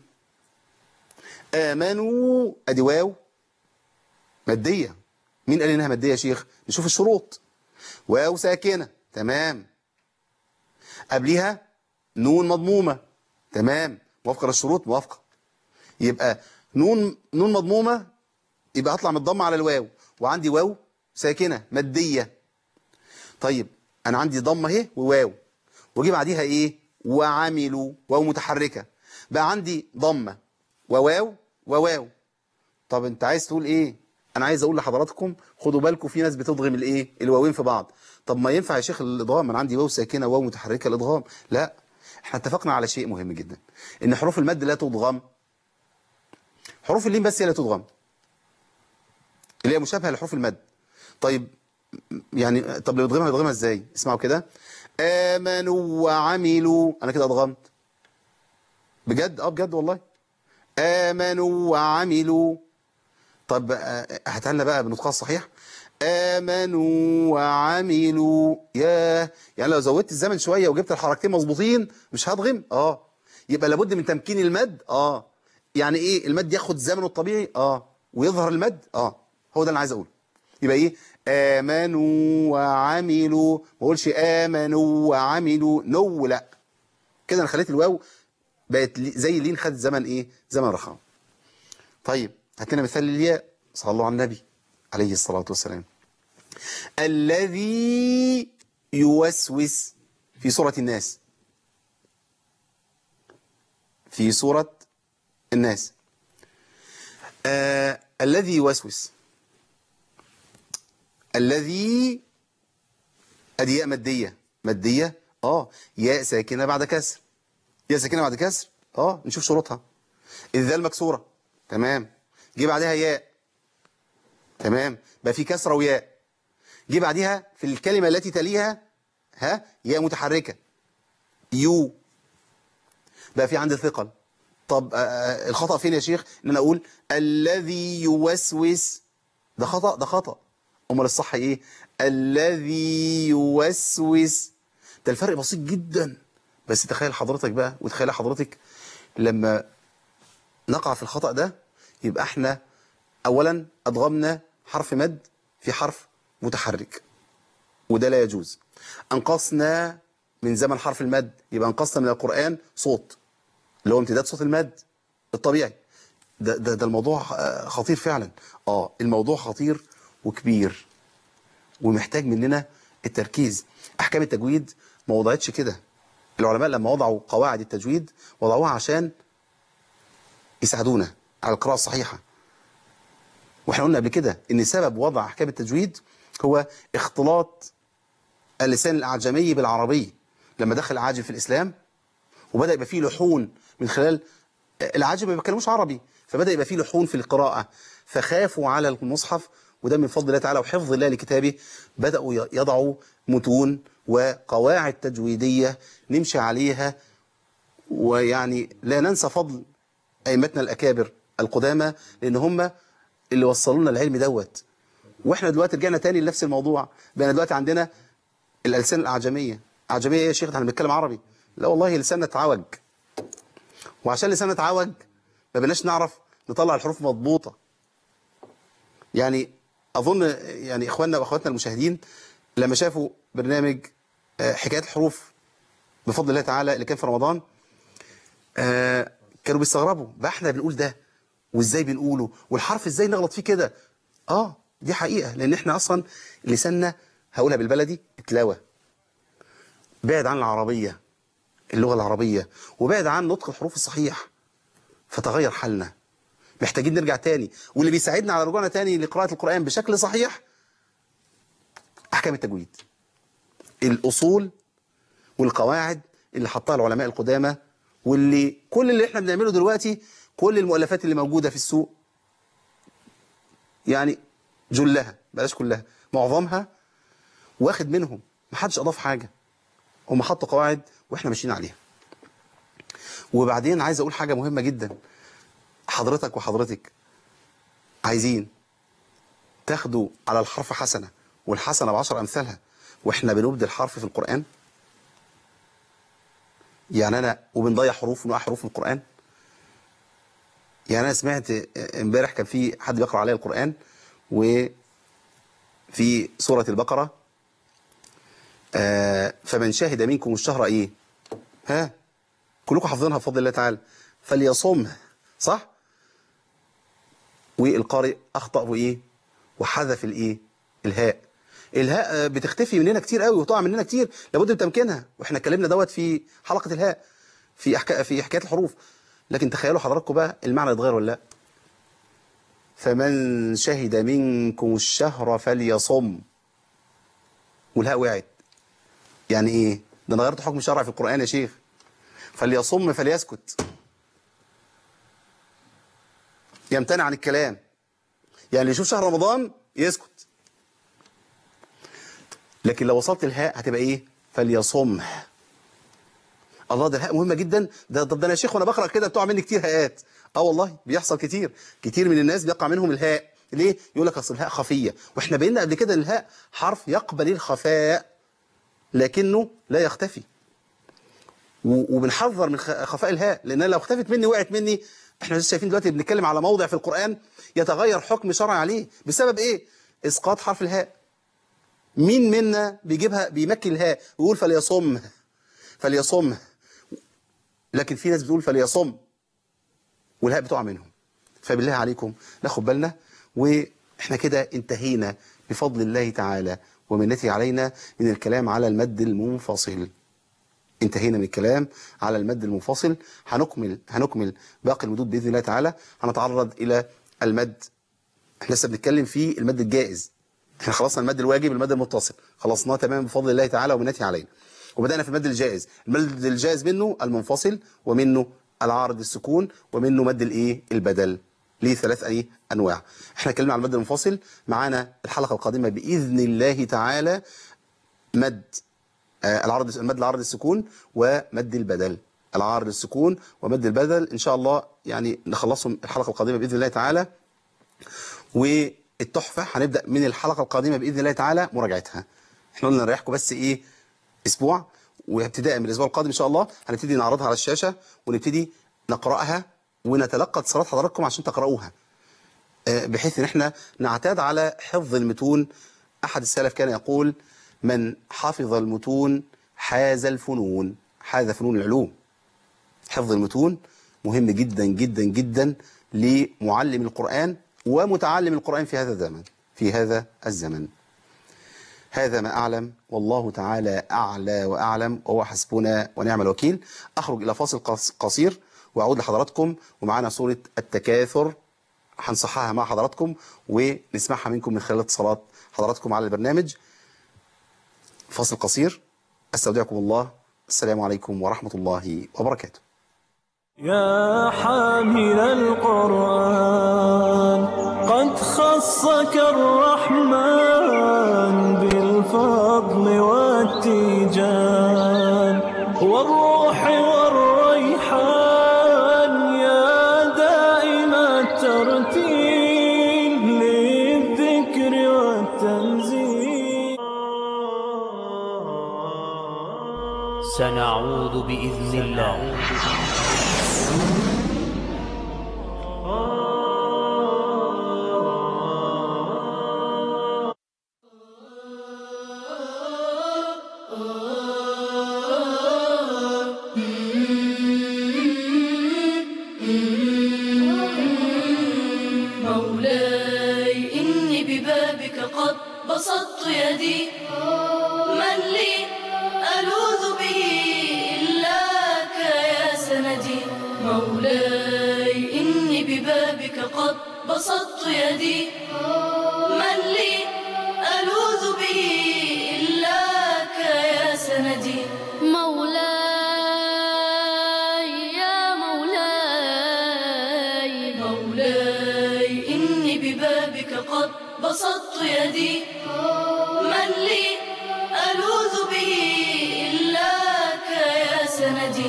آمنوا ادي واو مادية مين قال انها مادية يا شيخ نشوف الشروط واو ساكنة تمام قبلها نون مضمومة تمام موافقة للشروط موافقة يبقى نون نون مضمومة يبقى هطلع من الضمة على الواو وعندي واو ساكنة مادية طيب أنا عندي ضمة اهي وواو واجي بعديها إيه وعملوا واو متحركة بقى عندي ضمة وواو وواو طب أنت عايز تقول إيه أنا عايز أقول لحضراتكم خدوا بالكم في ناس بتضغم الإيه الواوين في بعض طب ما ينفع يا شيخ الإضغام أنا عندي واو ساكنة واو متحركة الإضغام لا احنا اتفقنا على شيء مهم جدا ان حروف المد لا تضغم حروف اللين بس هي اللي تضغم اللي هي مشابهه لحروف المد طيب يعني طب لو يضغمها يضغمها ازاي اسمعوا كده امنوا وعملوا انا كده اضغمت بجد اه بجد والله امنوا وعملوا طب آه، هاتها لنا بقى بنطقها الصحيح امنوا وعملوا ياه يعني لو زودت الزمن شويه وجبت الحركتين مظبوطين مش هضغم اه يبقى لابد من تمكين المد اه يعني ايه المد ياخد زمنه الطبيعي اه ويظهر المد اه هو ده اللي عايز اقوله يبقى ايه امنوا وعملوا ما اقولش امنوا وعملوا نو لا كده انا خليت الواو بقت لي- زي اللين خدت زمن ايه زمن رخاء طيب هات لنا مثال للياء صلوا على النبي عليه الصلاة والسلام الذي يوسوس في سورة الناس في سورة الناس آه الذي يوسوس الذي ادي ياء مادية مادية اه ياء ساكنة بعد كسر ياء ساكنة بعد كسر اه نشوف شروطها الذال مكسورة تمام جه بعدها ياء تمام بقى في كسرة وياء جه بعديها في الكلمة التي تليها ها ياء متحركة يو بقى في عندي ثقل طب آه، آه، الخطأ فين يا شيخ ان انا اقول الذي يوسوس ده خطأ ده خطأ امال الصح ايه الذي يوسوس ده الفرق بسيط جدا بس تخيل حضرتك بقى وتخيل حضرتك لما نقع في الخطأ ده يبقى احنا اولا ادغمنا حرف مد في حرف متحرك وده لا يجوز انقصنا من زمن حرف المد يبقى انقصنا من القرآن صوت اللي هو امتداد صوت المد الطبيعي ده, ده, ده الموضوع آه، خطير فعلا اه الموضوع خطير وكبير ومحتاج مننا التركيز احكام التجويد ما وضعتش كده العلماء لما وضعوا قواعد التجويد وضعوها عشان يساعدونا على القراءة الصحيحة واحنا قلنا قبل كده ان سبب وضع احكام التجويد هو اختلاط اللسان الاعجمي بالعربي لما دخل العاجم في الاسلام وبدا يبقى فيه لحون من خلال العاجم ما بيتكلموش عربي فبدا يبقى فيه لحون في القراءه فخافوا على المصحف وده من فضل الله تعالى وحفظ الله لكتابه بداوا يضعوا متون وقواعد تجويديه نمشي عليها ويعني لا ننسى فضل ائمتنا الاكابر القدامى لان هم اللي وصلوا لنا العلم دوت واحنا دلوقتي رجعنا تاني لنفس الموضوع بقينا دلوقتي عندنا الالسان الاعجميه اعجميه ايه يا شيخ احنا بنتكلم عربي لا والله لساننا اتعوج وعشان لساننا اتعوج ما بقيناش نعرف نطلع الحروف مضبوطه يعني اظن يعني اخواننا واخواتنا المشاهدين لما شافوا برنامج آه، حكايات الحروف بفضل الله تعالى اللي كان في رمضان آه، كانوا بيستغربوا بقى احنا بنقول ده وازاي بنقوله والحرف ازاي نغلط فيه كده اه دي حقيقة لان احنا اصلا لساننا هقولها بالبلدي اتلاوى بعد عن العربية اللغة العربية وبعد عن نطق الحروف الصحيح فتغير حالنا محتاجين نرجع تاني واللي بيساعدنا على رجوعنا تاني لقراءة القرآن بشكل صحيح أحكام التجويد الأصول والقواعد اللي حطها العلماء القدامى واللي كل اللي احنا بنعمله دلوقتي كل المؤلفات اللي موجودة في السوق يعني جلها بلاش كلها معظمها واخد منهم محدش أضاف حاجة هم حطوا قواعد واحنا ماشيين عليها وبعدين عايز اقول حاجة مهمة جدا حضرتك وحضرتك عايزين تاخدوا على الحرف حسنة والحسنة بعشر أمثالها واحنا بنبدل حرف في القرآن يعني أنا وبنضيع حروف ونوقع حروف في القرآن يعني أنا سمعت امبارح كان في حد بيقرأ عليا القرآن وفي سورة البقرة آه فمن شهد منكم الشهر ايه ها كلكم حافظينها بفضل الله تعالى فليصمه صح والقارئ اخطا وايه وحذف الايه الهاء الهاء بتختفي مننا كتير قوي وتقع مننا كتير لابد من تمكينها واحنا اتكلمنا دوت في حلقه الهاء في أحكا في حكايه الحروف لكن تخيلوا حضراتكم بقى المعنى يتغير ولا لا فمن شهد منكم الشهر فليصم والهاء وقعت يعني ايه ده انا غيرت حكم شرعي في القرآن يا شيخ فليصم فليسكت يمتنع عن الكلام يعني اللي يشوف شهر رمضان يسكت لكن لو وصلت الهاء هتبقى ايه فليصم الله ده الهاء مهمة جدا ده ده, ده انا يا شيخ وانا بقرا كده بتقع مني كتير هاءات اه والله بيحصل كتير كتير من الناس بيقع منهم الهاء ليه يقول لك اصل الهاء خفية واحنا بينا قبل كده ان الهاء حرف يقبل الخفاء لكنه لا يختفي وبنحذر من خفاء الهاء لان لو اختفت مني وقعت مني احنا لسه شايفين دلوقتي بنتكلم على موضع في القرآن يتغير حكم شرعي عليه بسبب ايه اسقاط حرف الهاء مين منا بيجيبها بيمكن الهاء ويقول فليصم فليصم لكن في ناس بتقول فليصم والهاء بتقع منهم فبالله عليكم ناخد بالنا واحنا كده انتهينا بفضل الله تعالى ومنته علينا من الكلام على المد المنفصل انتهينا من الكلام على المد المنفصل هنكمل هنكمل باقي المدود باذن الله تعالى هنتعرض الى المد احنا لسه بنتكلم في المد الجائز احنا خلصنا المد الواجب المد المتصل خلصناه تمام بفضل الله تعالى ومنته علينا وبدانا في المد الجائز المد الجائز منه المنفصل ومنه العارض السكون ومنه مد الايه البدل ليه ثلاث ايه انواع احنا اتكلمنا على المد المنفصل معانا الحلقه القادمه باذن الله تعالى مد آه العرض المد العرض السكون ومد البدل العارض السكون ومد البدل ان شاء الله يعني نخلصهم الحلقه القادمه باذن الله تعالى والتحفه هنبدا من الحلقه القادمه باذن الله تعالى مراجعتها احنا قلنا نريحكم بس ايه اسبوع وابتداء من الاسبوع القادم ان شاء الله هنبتدي نعرضها على الشاشه ونبتدي نقراها ونتلقى اتصالات حضراتكم عشان تقرأوها بحيث ان احنا نعتاد على حفظ المتون احد السلف كان يقول من حفظ المتون حاز الفنون حاز فنون العلوم حفظ المتون مهم جدا جدا جدا لمعلم القرآن ومتعلم القرآن في هذا الزمن في هذا الزمن هذا ما أعلم والله تعالى أعلى وأعلم وهو حسبنا ونعم الوكيل أخرج إلى فاصل قصير وأعود لحضراتكم ومعنا سورة التكاثر هنصحها مع حضراتكم ونسمعها منكم من خلال اتصالات حضراتكم على البرنامج فاصل قصير استودعكم الله السلام عليكم ورحمة الله وبركاته يا حامل القرآن قد خصك الرحمن بالفضل والتيجان والروح والريحان يا دائم الترتيل للذكر والتنزيل سنعود بإذن الله مولاي إني ببابك قد بسطت يدي من لي ألوذ مولاي إني ببابك قد بسطت يدي من لي ألوذ به إلاك يا سندي مولاي يا مولاي مولاي إني ببابك قد بسطت يدي من لي ألوذ به إلاك يا سندي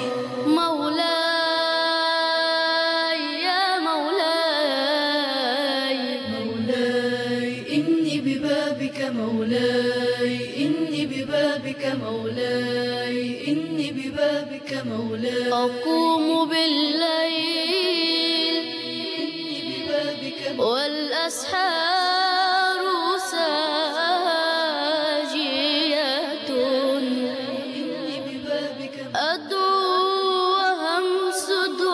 مولاي يا مولاي مولاي إني ببابك مولاي إني ببابك مولاي إني ببابك مولاي أقوم بالليل إني ببابك والأسحار ساجية إني ببابك أدعو وهمس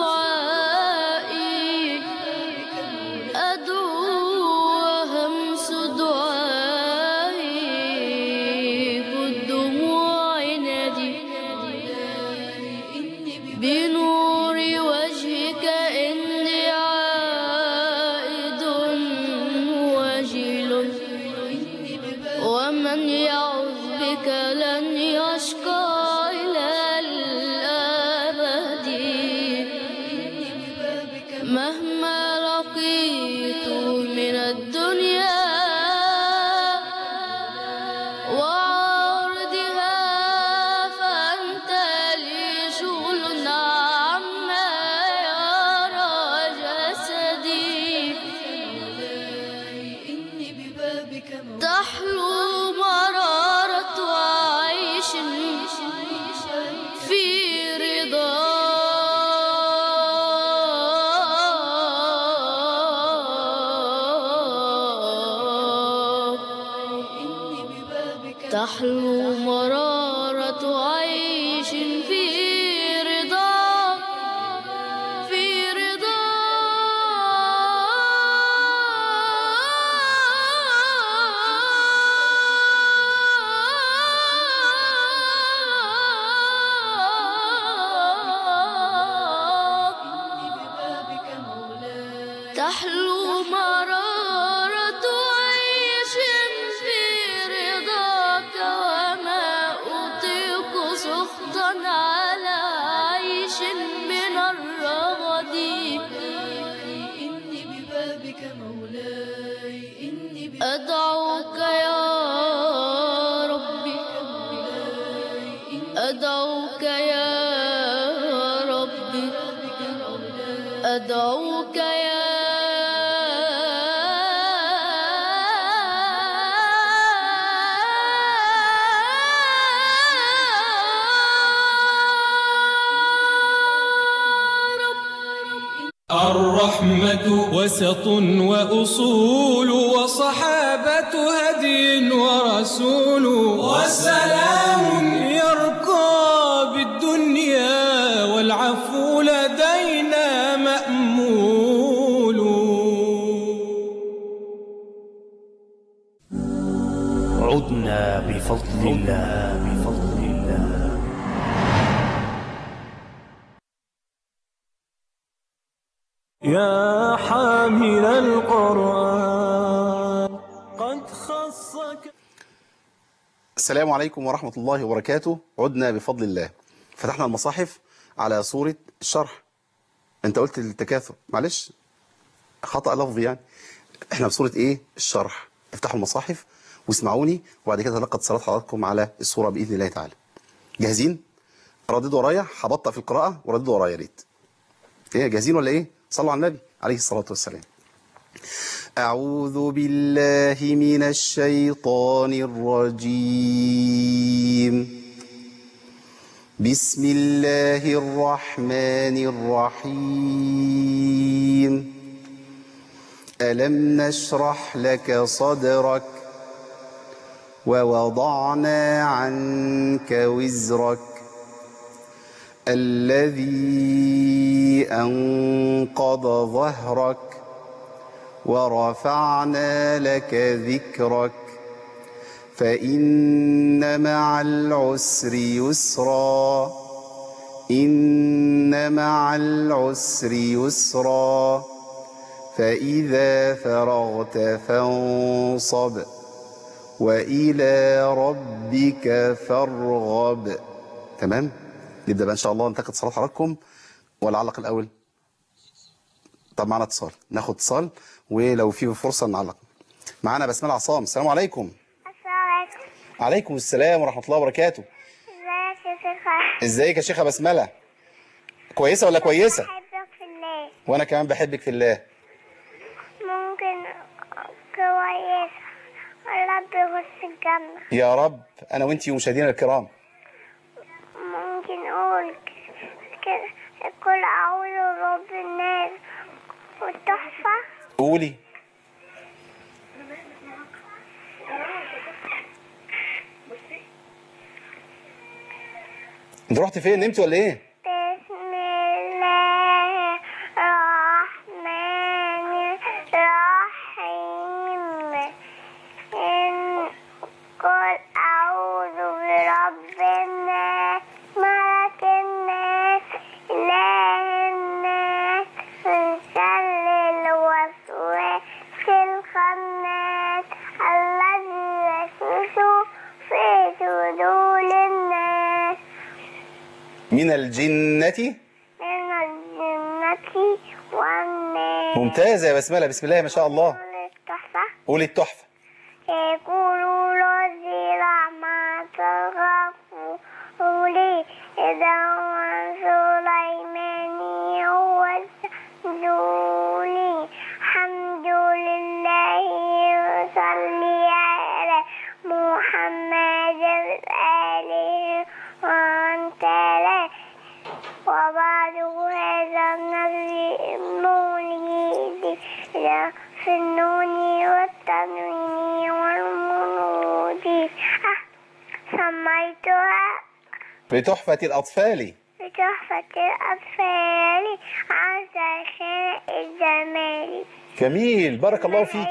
دعائي أدعو وهمس دعائي بالدموع نادي بنور وجهك إني عائد وجل ومن يعوذ بك لن يشقى إلى الأبد مهما لقيت من الدنيا وعرضها فأنت لي شغل عما يرى جسدي تحلو مرارة عيش في رضا تحلو مرارة عيش في رضا في رضا تحلو مرارة عيش في رضاك وما أطيق سخطا على عيش من الرغد إني ببابك مولاي إني أدعوك يا ربي أدعوك يا ربي أدعوك يا الرحمة وسط وأصول وصحابة هدي ورسول وسلام يرقى بالدنيا والعفو لدينا مأمول عدنا بفضل الله بفضل الله يا حامل القرآن قد خصك السلام عليكم ورحمة الله وبركاته عدنا بفضل الله فتحنا المصاحف على صورة الشرح انت قلت التكاثر معلش خطأ لفظي يعني احنا بصورة ايه الشرح افتحوا المصاحف واسمعوني وبعد كده تلقى اتصالات حضراتكم على الصورة بإذن الله تعالى جاهزين رددوا ورايا هبطأ في القراءة ورددوا ورايا يا ريت ايه جاهزين ولا ايه صلوا على النبي عليه الصلاة والسلام أعوذ بالله من الشيطان الرجيم بسم الله الرحمن الرحيم ألم نشرح لك صدرك ووضعنا عنك وزرك الذي أنقض ظهرك ورفعنا لك ذكرك فإن مع العسر يسرا إن مع العسر يسرا فإذا فرغت فانصب وإلى ربك فارغب تمام نبدأ بقى إن شاء الله ننتقد صلاة حضراتكم ولعلق الأول طب معنا اتصال ناخد اتصال ولو في فرصة نعلق معانا بسمة عصام السلام عليكم السلام عليكم عليكم السلام ورحمة الله وبركاته ازيك يا شيخة ازيك يا شيخة بسملة كويسة ولا كويسة بحبك في الله وانا كمان بحبك في الله ممكن كويسة رب يخش الجنة يا رب انا وانتي ومشاهدينا الكرام ممكن اقول كده كل اعوذ برب الناس والتحفة قولي انت رحت فين نمت ولا ايه بسم الله الرحمن الرحيم إن قل أعوذ برب الناس ملك الناس إله الناس من شر الوسواس الخناس الذي يوسوس في صدور الناس من الجنة من الجنة والناس ممتازة يا بسملة بسم الله ما شاء الله التحفة قولي التحفة يقول رجل ما تغفوا لي إذا سليمان هو الزولي الحمد لله صلي على محمد آله وأنت له وبعد هذا النبي المولد في النون والتنوين والمنود آه، سميتها بتحفة الأطفال بتحفة الأطفال عن خير الجمال جميل بارك الله فيك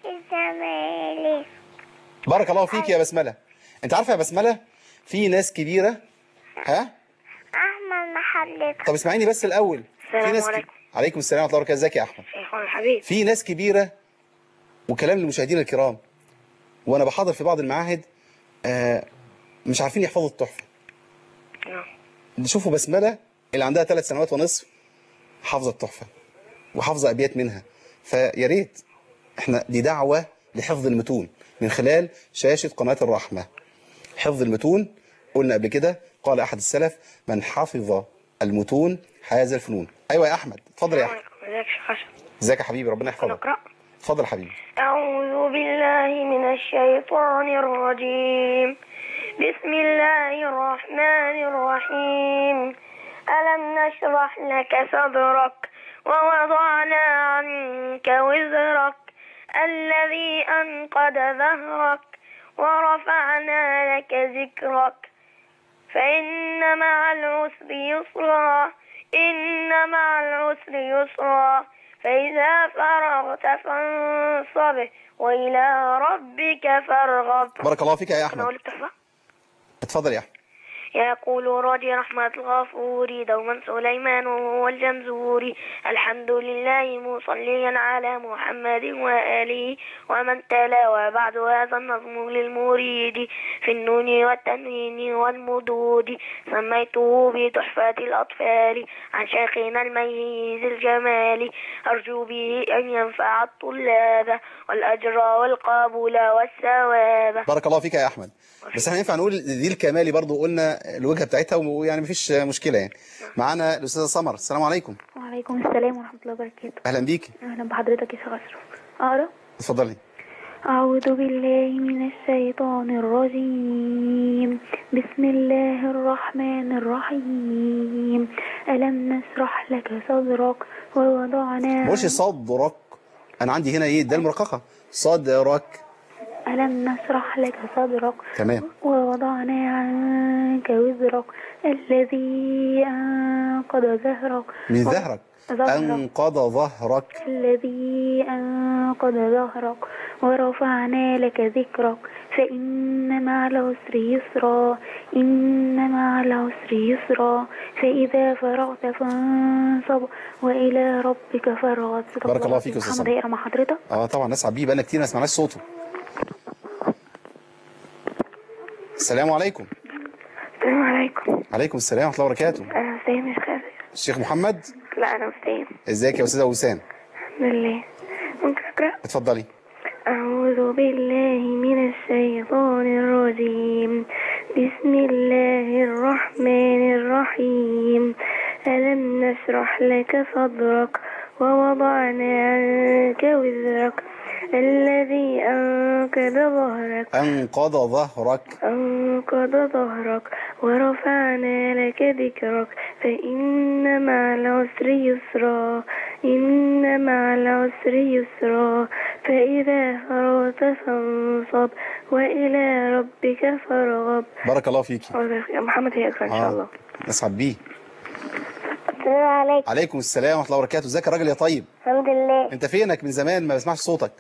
الجمال بارك الله فيك يا بسملة انت عارفة يا بسملة في ناس كبيرة ها أحمد محلك طب اسمعيني بس الأول في السلام ناس عليكم. عليكم السلام ورحمة الله وبركاته ازيك يا أحمد شيخنا الحبيب في ناس كبيرة وكلام للمشاهدين الكرام وأنا بحاضر في بعض المعاهد آه مش عارفين يحفظوا التحفة نعم نشوفوا بسملة اللي عندها ثلاث سنوات ونصف حافظة التحفة وحافظة أبيات منها فيا ريت احنا دي دعوة لحفظ المتون من خلال شاشة قناة الرحمة حفظ المتون قلنا قبل كده قال أحد السلف من حفظ المتون حاز الفنون أيوة يا أحمد اتفضل يا أحمد ازيك يا شيخ حسن ازيك يا حبيبي ربنا يحفظك نقرأ اتفضل يا حبيبي أعوذ بالله من الشيطان الرجيم بسم الله الرحمن الرحيم ألم نشرح لك صدرك ووضعنا عنك وزرك الذي أنقض ظهرك ورفعنا لك ذكرك فإن مع العسر يسرا إن مع العسر يسرا فإذا فرغت فانصب وإلى ربك فارغب بارك الله فيك يا أنا أحمد أقول التحفة اتفضل يا أحمد يقول راجي رحمة الغفور دوما سليمان وهو الجمزوري الحمد لله مصليا على محمد وآله ومن تلا وبعد هذا النظم للمريد في النون والتنوين والمدود سميته بتحفة الأطفال عن شيخنا الميز الجمال أرجو به أن ينفع الطلاب والأجر والقبول والثواب بارك الله فيك يا أحمد بس احنا ينفع نقول دي الكمالي برضو قلنا الوجهة بتاعتها ويعني مفيش مشكلة يعني معانا الأستاذة سمر السلام عليكم وعليكم السلام ورحمة الله وبركاته أهلا بيكي أهلا بحضرتك يا شيخ أشرف أقرأ اتفضلي أعوذ بالله من الشيطان الرجيم بسم الله الرحمن الرحيم ألم نشرح لك صدرك ووضعنا ما قولش صدرك أنا عندي هنا إيه ده المرققة صدرك ألم نشرح لك صدرك تمام ووضعنا عنك وزرك الذي أنقض ظهرك من ظهرك ظهرك أنقض ظهرك الذي أنقض ظهرك ورفعنا لك ذكرك فإن مع العسر يسرا إن مع العسر يسرا فإذا فرغت فانصب وإلى ربك فارغب صدق بارك الله فيك يا أستاذ محمد سامي. يقرأ مع حضرتك اه طبعا نسعد بيه بقالنا كتير ما سمعناش صوته السلام عليكم السلام عليكم عليكم السلام ورحمه الله وبركاته أنا وسام مش خافر الشيخ محمد لا أنا وسام ازيك يا استاذه وسام الحمد لله ممكن أقرأ اتفضلي أعوذ بالله من الشيطان الرجيم بسم الله الرحمن الرحيم ألم نشرح لك صدرك ووضعنا عنك وزرك الذي أنقذ ظهرك انقض ظهرك أنقض ظهرك ورفعنا لك ذكرك فإن مع العسر يسرا إن مع العسر يسرا فإذا فرغت فانصب وإلى ربك فارغب بارك الله فيك يا محمد هيقرأ إن شاء الله نسعد بيه السلام عليكم عليكم السلام ورحمه الله وبركاته ازيك يا راجل يا طيب الحمد لله انت فينك من زمان ما بسمعش صوتك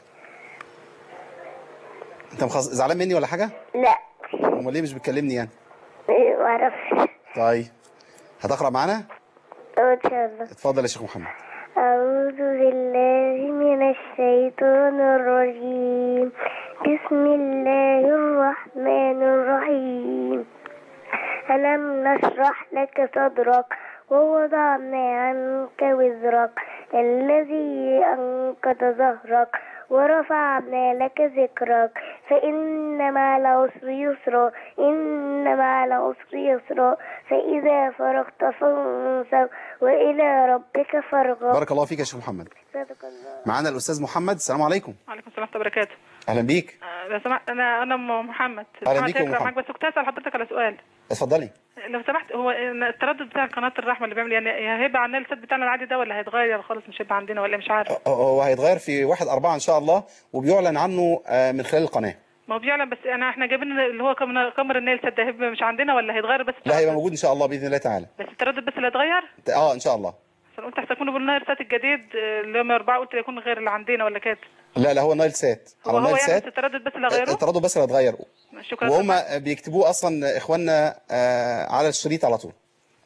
انت مخص... زعلان مني ولا حاجه لا امال ليه مش بتكلمني يعني ما اعرفش طيب هتقرا معانا ان شاء الله اتفضل يا شيخ محمد أعوذ بالله من الشيطان الرجيم بسم الله الرحمن الرحيم ألم نشرح لك صدرك ووضعنا عنك وزرك الذي أنقض ظهرك ورفعنا لك ذكرك فإن مع العسر يسرا إن مع العسر يسرا فإذا فرغت فانصب وإلى ربك فارغب بارك الله فيك يا شيخ محمد صدق الله معانا الاستاذ محمد السلام عليكم وعليكم السلام ورحمه الله وبركاته اهلا بيك آه، لو سمحت انا انا ام محمد أهلا سمعت بيك يا أم أقرأ محمد. معاك بس كنت اسال حضرتك على سؤال اتفضلي لو سمحت هو التردد بتاع قناه الرحمه اللي بيعمل يعني هيبقى عندنا الست بتاعنا العادي ده ولا هيتغير خالص مش هيبقى عندنا ولا مش عارف هو هيتغير في واحد أربعة إن شاء الله وبيعلن عنه آه، من خلال القناة ما هو بيعلن بس انا احنا جايبين اللي هو كاميرا كاميرا النيل سد هيبقى مش عندنا ولا هيتغير بس لا هيبقى موجود إن شاء الله بإذن الله تعالى بس التردد بس اللي هيتغير اه إن شاء الله عشان قلت احسن يكونوا بالنهار السات الجديد آه، اللي هم اربعه قلت يكون غير اللي عندنا ولا كده لا لا هو نايل سات هو على هو نايل يعني سات بس التردد بس اللي هيغيره التردد بس اللي هيتغير شكرا وهم بيكتبوه أصلا إخواننا آه، على الشريط على طول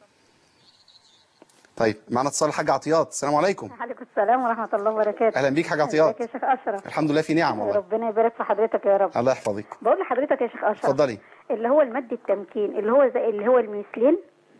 طيب معنا اتصال الحاج عطيات السلام عليكم عليكم السلام ورحمة الله وبركاته أهلا بيك حاج ازيك عطيات يا شيخ أشرف الحمد لله في نعم والله ربنا يبارك في حضرتك يا رب الله يحفظك بقول لحضرتك يا شيخ أشرف اتفضلي اللي هو المد التمكين اللي هو زي اللي هو المثلين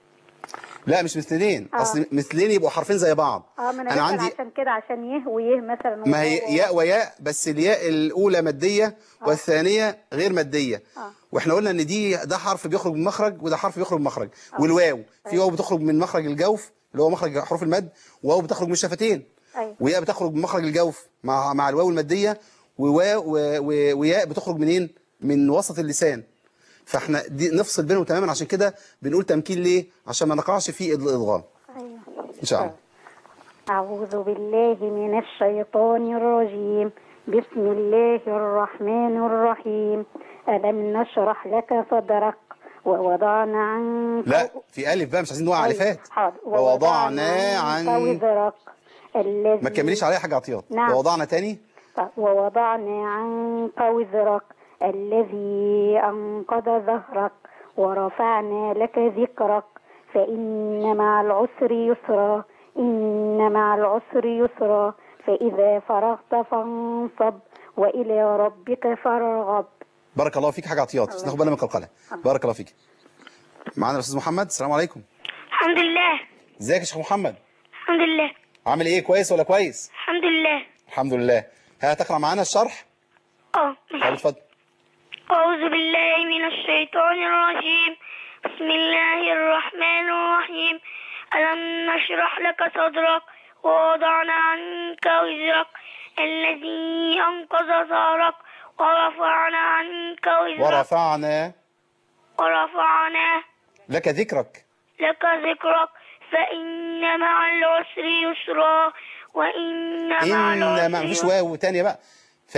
لا مش مثلين آه. أصل مثلين يبقوا حرفين زي بعض اه ما انا, أنا بسأل عندي عشان كده عشان يه ويه مثلا ما هي وهو- ياء وياء بس الياء الأولى مادية والثانية غير مادية آه. واحنا قلنا ان دي ده حرف بيخرج من مخرج وده حرف بيخرج من مخرج والواو في واو بتخرج من مخرج الجوف اللي هو مخرج حروف المد وواو بتخرج من الشفتين أيوة. وياء بتخرج من مخرج الجوف مع مع الواو المادية وواو و- و- وياء بتخرج منين من وسط اللسان فاحنا دي نفصل بينهم تماما عشان كده بنقول تمكين ليه عشان ما نقعش في الادغام أيوة. ان شاء الله أعوذ بالله من الشيطان الرجيم بسم الله الرحمن الرحيم ألم نشرح لك صدرك ووضعنا عنك لا في الف بقى مش عايزين نوقع أيوة، الفات حاضر. ووضعنا عنك عن وزرك الذي ما تكمليش عليها حاجه عطيات نعم. ووضعنا تاني ووضعنا عنك وزرك الذي أنقض ظهرك ورفعنا لك ذكرك فإن مع العسر يسرا إن مع العسر يسرا فإذا فرغت فانصب وإلى ربك فارغب بارك الله فيك حاجه عطيات بس ناخد بالنا من القلقله بارك الله فيك معانا الاستاذ محمد السلام عليكم الحمد لله ازيك يا شيخ محمد الحمد لله عامل ايه كويس ولا كويس الحمد لله الحمد لله هتقرا معانا الشرح اه طب اتفضل أعوذ بالله من الشيطان الرجيم بسم الله الرحمن الرحيم ألم نشرح لك صدرك ووضعنا عنك وزرك الذي أنقذ ظهرك ورفعنا عنك وزرك ورفعنا ورفعنا لك ذكرك لك ذكرك فإن مع العسر يسرا وإن مع ان ما العسر مفيش واو تانية بقى ف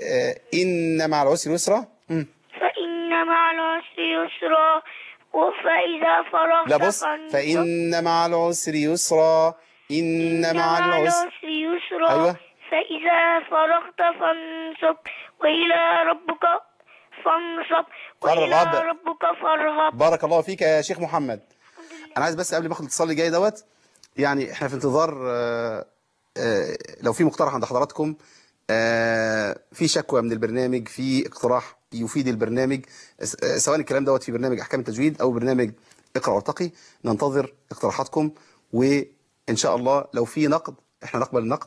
ان مع العسر يسرا مم. فإن مع العسر يسرا فإذا فرغت لا بص فانصب. فان مع العسر يسرا إن مع العسر يسرا أيوة. فإذا فرغت فانصب وإلى ربك فانصب وإلى فارغب. ربك فارغب بارك الله فيك يا شيخ محمد انا عايز بس قبل ما اخد الاتصال اللي جاي دوت يعني احنا في انتظار آه، آه، لو في مقترح عند حضراتكم آه، في شكوى من البرنامج في اقتراح يفيد البرنامج س- آه، سواء الكلام دوت في برنامج احكام التجويد او برنامج اقرا وارتقي ننتظر اقتراحاتكم وان شاء الله لو في نقد احنا نقبل النقد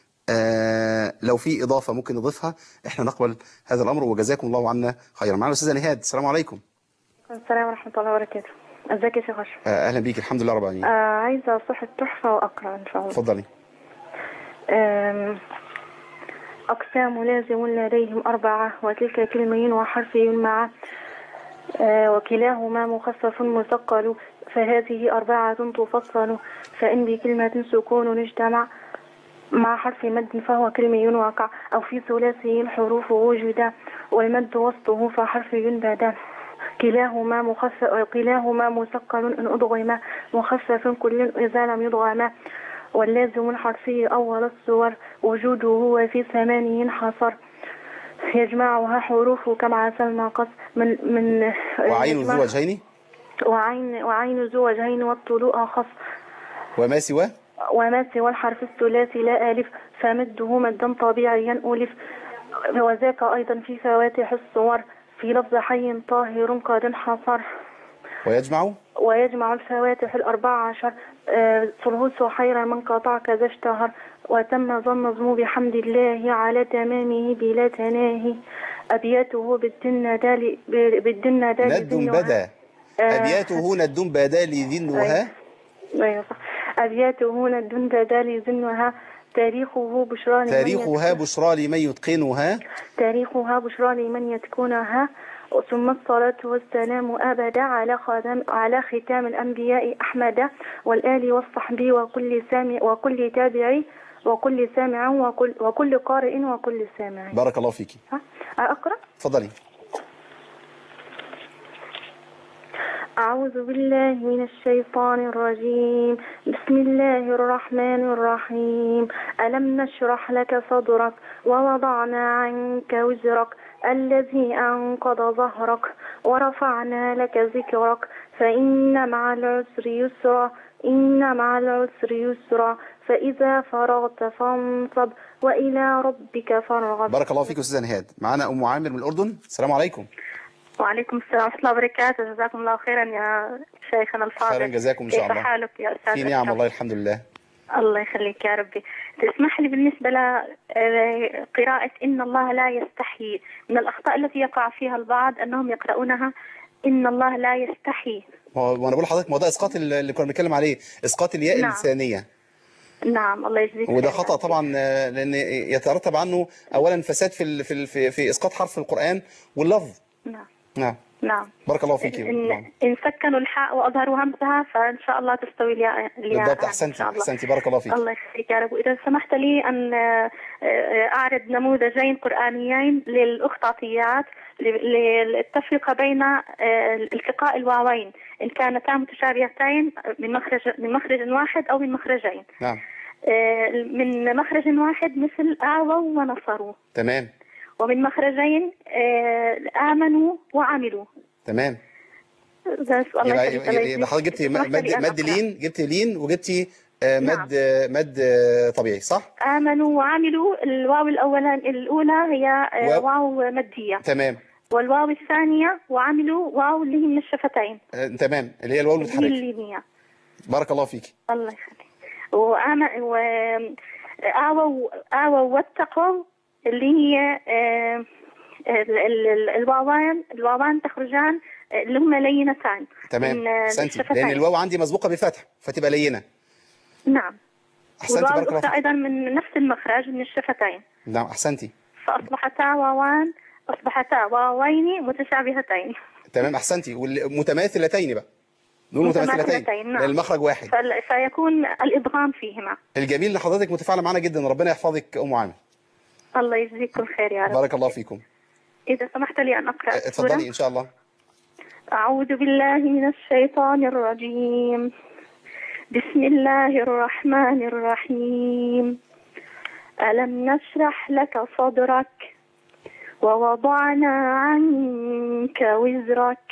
آه لو في اضافه ممكن نضيفها احنا نقبل هذا الامر وجزاكم الله عنا خيرا معنا الاستاذه نهاد السلام عليكم السلام ورحمة الله وبركاته ازيك يا شيخ أشرف آه، اهلا بيك الحمد لله رب العالمين آه عايزة أصح التحفة وأقرأ إن شاء الله اتفضلي آم، أقسام لازم لديهم أربعة وتلك كلمة وحرف معا آه، وكلاهما مخفف مثقل فهذه أربعة تفصل فإن بكلمة سكون اجتمع مع حرف مد فهو كلمي وقع أو في ثلاثي الحروف وجدا والمد وسطه فحرف بدا كلاهما مخفف كلاهما مثقل إن أدغم مخفف كل إذا لم يدغم واللازم الحرفي أول الصور وجوده وفي ثماني حصر يجمعها حروف كما عسى الناقص من من وعين يجمع- ذو وجهين وعين وعين ذو وجهين والطلوء خص وما سواه وما سوى الحرف الثلاثي لا ألف فمده مدا طبيعيا ألف وذاك أيضا في فواتح الصور في لفظ حي طاهر قد انحصر ويجمع ويجمع الفواتح الأربع عشر آه، ثلث خير من قطع كذا اشتهر وتم ظن نظمه بحمد الله على تمامه بلا تناهي أبياته بالدن دال بالدن دال ند ذنها. بدا آه، أبياته ند بدا لذنها أيوة صح أبياته ند دال ذنها تاريخه بشرى لمن تاريخها بشرى لمن يتقنها تاريخها بشرى لمن يتكونها ثم الصلاة والسلام أبدا على خاتم على ختام الأنبياء أحمد والآل والصحب وكل سامع وكل تابع وكل سامع وكل وكل قارئ وكل سامع بارك الله فيك ها؟ أقرأ اتفضلي أعوذ بالله من الشيطان الرجيم بسم الله الرحمن الرحيم ألم نشرح لك صدرك ووضعنا عنك وزرك الذي أنقض ظهرك ورفعنا لك ذكرك فإن مع العسر يسرا إن مع العسر يسرا فإذا فرغت فانصب وإلى ربك فارغب بارك الله فيك أستاذة نهاد معانا أم عامر من الأردن السلام عليكم وعليكم السلام ورحمة الله وبركاته جزاكم الله خيرا يا شيخنا الفاضل خيرا جزاكم إن شاء الله كيف حالك يا أستاذ في نعم أشرف؟ والله الحمد لله الله يخليك يا ربي تسمح لي بالنسبة لقراءة إن الله لا يستحي من الأخطاء التي يقع فيها البعض أنهم يقرؤونها إن الله لا يستحي هو- وانا بقول لحضرتك ما هو ده اسقاط ال- اللي كنا بنتكلم عليه اسقاط الياء نعم. الثانيه نعم الله يجزيك وده خير. خطا طبعا آه، لان يترتب عنه اولا فساد في ال- في ال- في, في اسقاط حرف في القران واللفظ نعم نعم نعم بارك الله فيك إن, نعم. إن سكنوا الحاء وأظهروا همزها فإن شاء الله تستوي الياء الياء بالضبط إن احسنتي شاء الله. احسنتي بارك الله فيك الله يخليك يا رب وإذا سمحت لي أن آه، آه، أعرض نموذجين قرآنيين للأخت عطيات ل- للتفرقة بين آه، التقاء الواوين إن كانتا متشابهتين من مخرج من مخرج واحد أو من مخرجين نعم آه، من مخرج واحد مثل آووا ونصروا تمام ومن مخرجين آه، آمنوا وعملوا تمام بس الله يبقى يخليك، الله يبقى- يبقى يجزيك. حضرتك جبتي اسمح مد لي أن مد أقرأ. لين جبتي لين وجبتي آه، مد آه، مد آه، طبيعي صح آمنوا وعملوا الواو الأولان الأولى هي آه، و- واو مادية تمام والواو الثانية وعملوا واو اللي هي من الشفتين آه، تمام اللي هي الواو هي المتحركه اللينية بارك الله فيك الله يخليك وآمن و آووا آووا واتقوا اللي هي آه، ال- ال- ال- الواوان الواوان تخرجان آه، اللي هم لينتان تمام من آه، احسنتي الشفتين. لان الواو عندي مسبوقه بفتح فتبقى لينه نعم احسنتي والواو بارك الله الأخرى فيك أيضا من نفس المخرج من الشفتين نعم احسنتي فأصبحتا واوان أصبحتا واوين متشابهتين تمام احسنتي والمتماثلتين بقى نقول متماثلتين متماثلتين، نعم. لان المخرج واحد فال- فيكون الإدغام فيهما الجميل ان حضرتك متفاعله معانا جدا ربنا يحفظك ام عامر الله يجزيكم الخير يا رب بارك الله فيكم إذا سمحت لي أن أقرأ السورة. اتفضلي ان شاء الله أعوذ بالله من الشيطان الرجيم بسم الله الرحمن الرحيم ألم نشرح لك صدرك ووضعنا عنك وزرك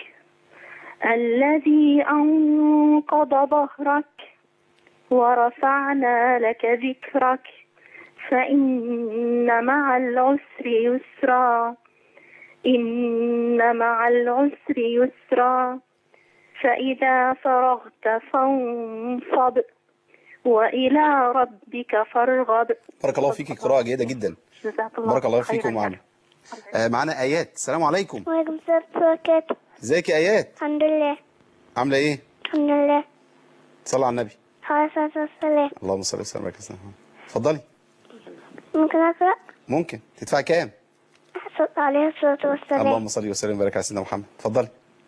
الذي أنقض ظهرك ورفعنا لك ذكرك فإن مع العسر يسرا إن مع العسر يسرا فإذا فرغت فانصب وإلى ربك فارغب بارك الله فيك قراءة جيدة جدا جزاك الله بارك الله خيراً. فيكم معنا آه معنا آيات السلام عليكم وعليكم السلام ورحمة الله وبركاته ازيك يا آيات الحمد لله عاملة ايه الحمد لله صلى على النبي عليه الصلاة والسلام اللهم صل وسلم على سيدنا محمد اتفضلي ممكن أقرأ ممكن تدفعي كام عليه الصلاة والسلام اللهم صل وسلم وبارك على سيدنا محمد اتفضلي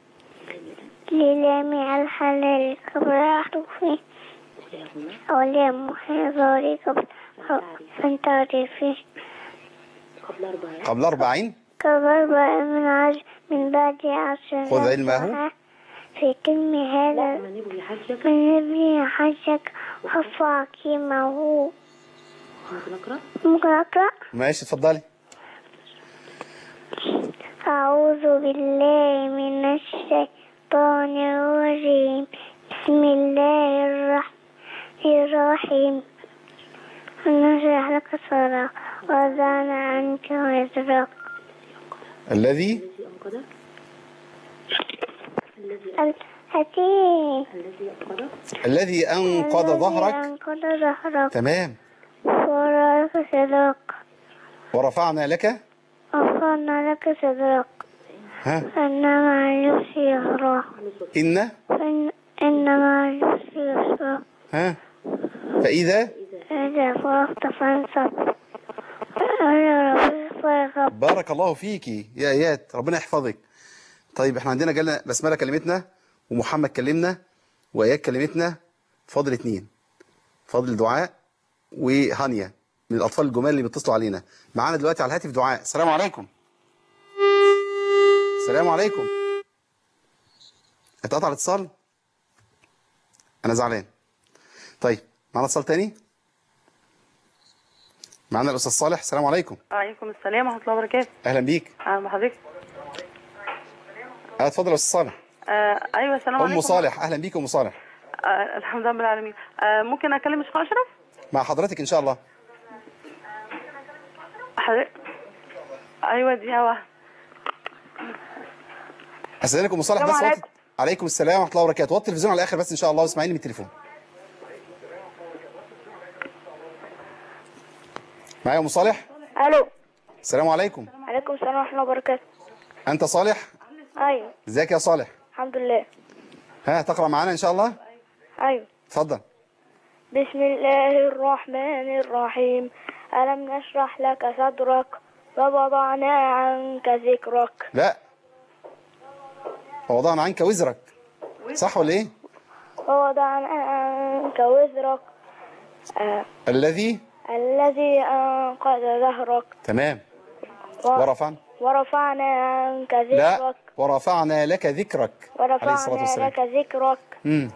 لجميع الحلال قبل أحرفه أولياء محيطوري قبل فانتعرفه قبل أربعين قبل أربع من عشر من بعد عشر خذ علمه. في كلم هذا من ابن حجك وحفظ كيمه ممكن أقرأ ماشي اتفضلي أعوذ بالله من الشيطان الرجيم بسم الله الرحمن الرحيم نشرح لك صدرك ووضعنا عنك وزرك الذي الذي الذي أنقض ظهرك أنقض ظهرك تمام ورأك صدرك ورفعنا لك ووضعنا لك صدرك ها فإن مع اليسر يسرا إن فإن إن مع اليسر يسرا ها فإذا إذا فرغت فانصب وإلى ربك فارغب بارك الله فيكي يا ايات ربنا يحفظك طيب احنا عندنا جالنا بسمله كلمتنا ومحمد كلمنا وايات كلمتنا فاضل اتنين فاضل دعاء وهانيا من الاطفال الجمال اللي بيتصلوا علينا معانا دلوقتي على الهاتف دعاء السلام عليكم السلام عليكم اتقطع الاتصال انا زعلان طيب معانا اتصال تاني معانا الاستاذ صالح السلام عليكم وعليكم السلام ورحمة الله وبركاته اهلا بيك أهلا بحضرتك اه اتفضل يا استاذ صالح آه أيوة السلام عليكم ام صالح اهلا بيك ام صالح آه الحمد لله رب العالمين آه ممكن أكلم الشيخ أشرف مع حضرتك ان شاء الله حضرتك أيوة دي هوا استاذنك ام صالح السلام بس عليكم. وطي عليكم السلام ورحمه الله وبركاته وطي التلفزيون على الاخر بس ان شاء الله واسمعيني من التليفون معايا ام صالح ألو السلام عليكم عليكم السلام ورحمة الله وبركاته انت صالح أيوة ازيك يا صالح الحمد لله ها تقرا معانا ان شاء الله أيوة اتفضل بسم الله الرحمن الرحيم ألم نشرح لك صدرك ووضعنا عنك ذكرك لا ووضعنا عنك وزرك صح ولا ايه ووضعنا عنك وزرك آه الذي الذي أنقذ ظهرك تمام و- ورفعنا ورفعنا عنك لا ذكرك ورفعنا لك ذكرك عليه الصلاه ورفعنا والسلام لك ذكرك امم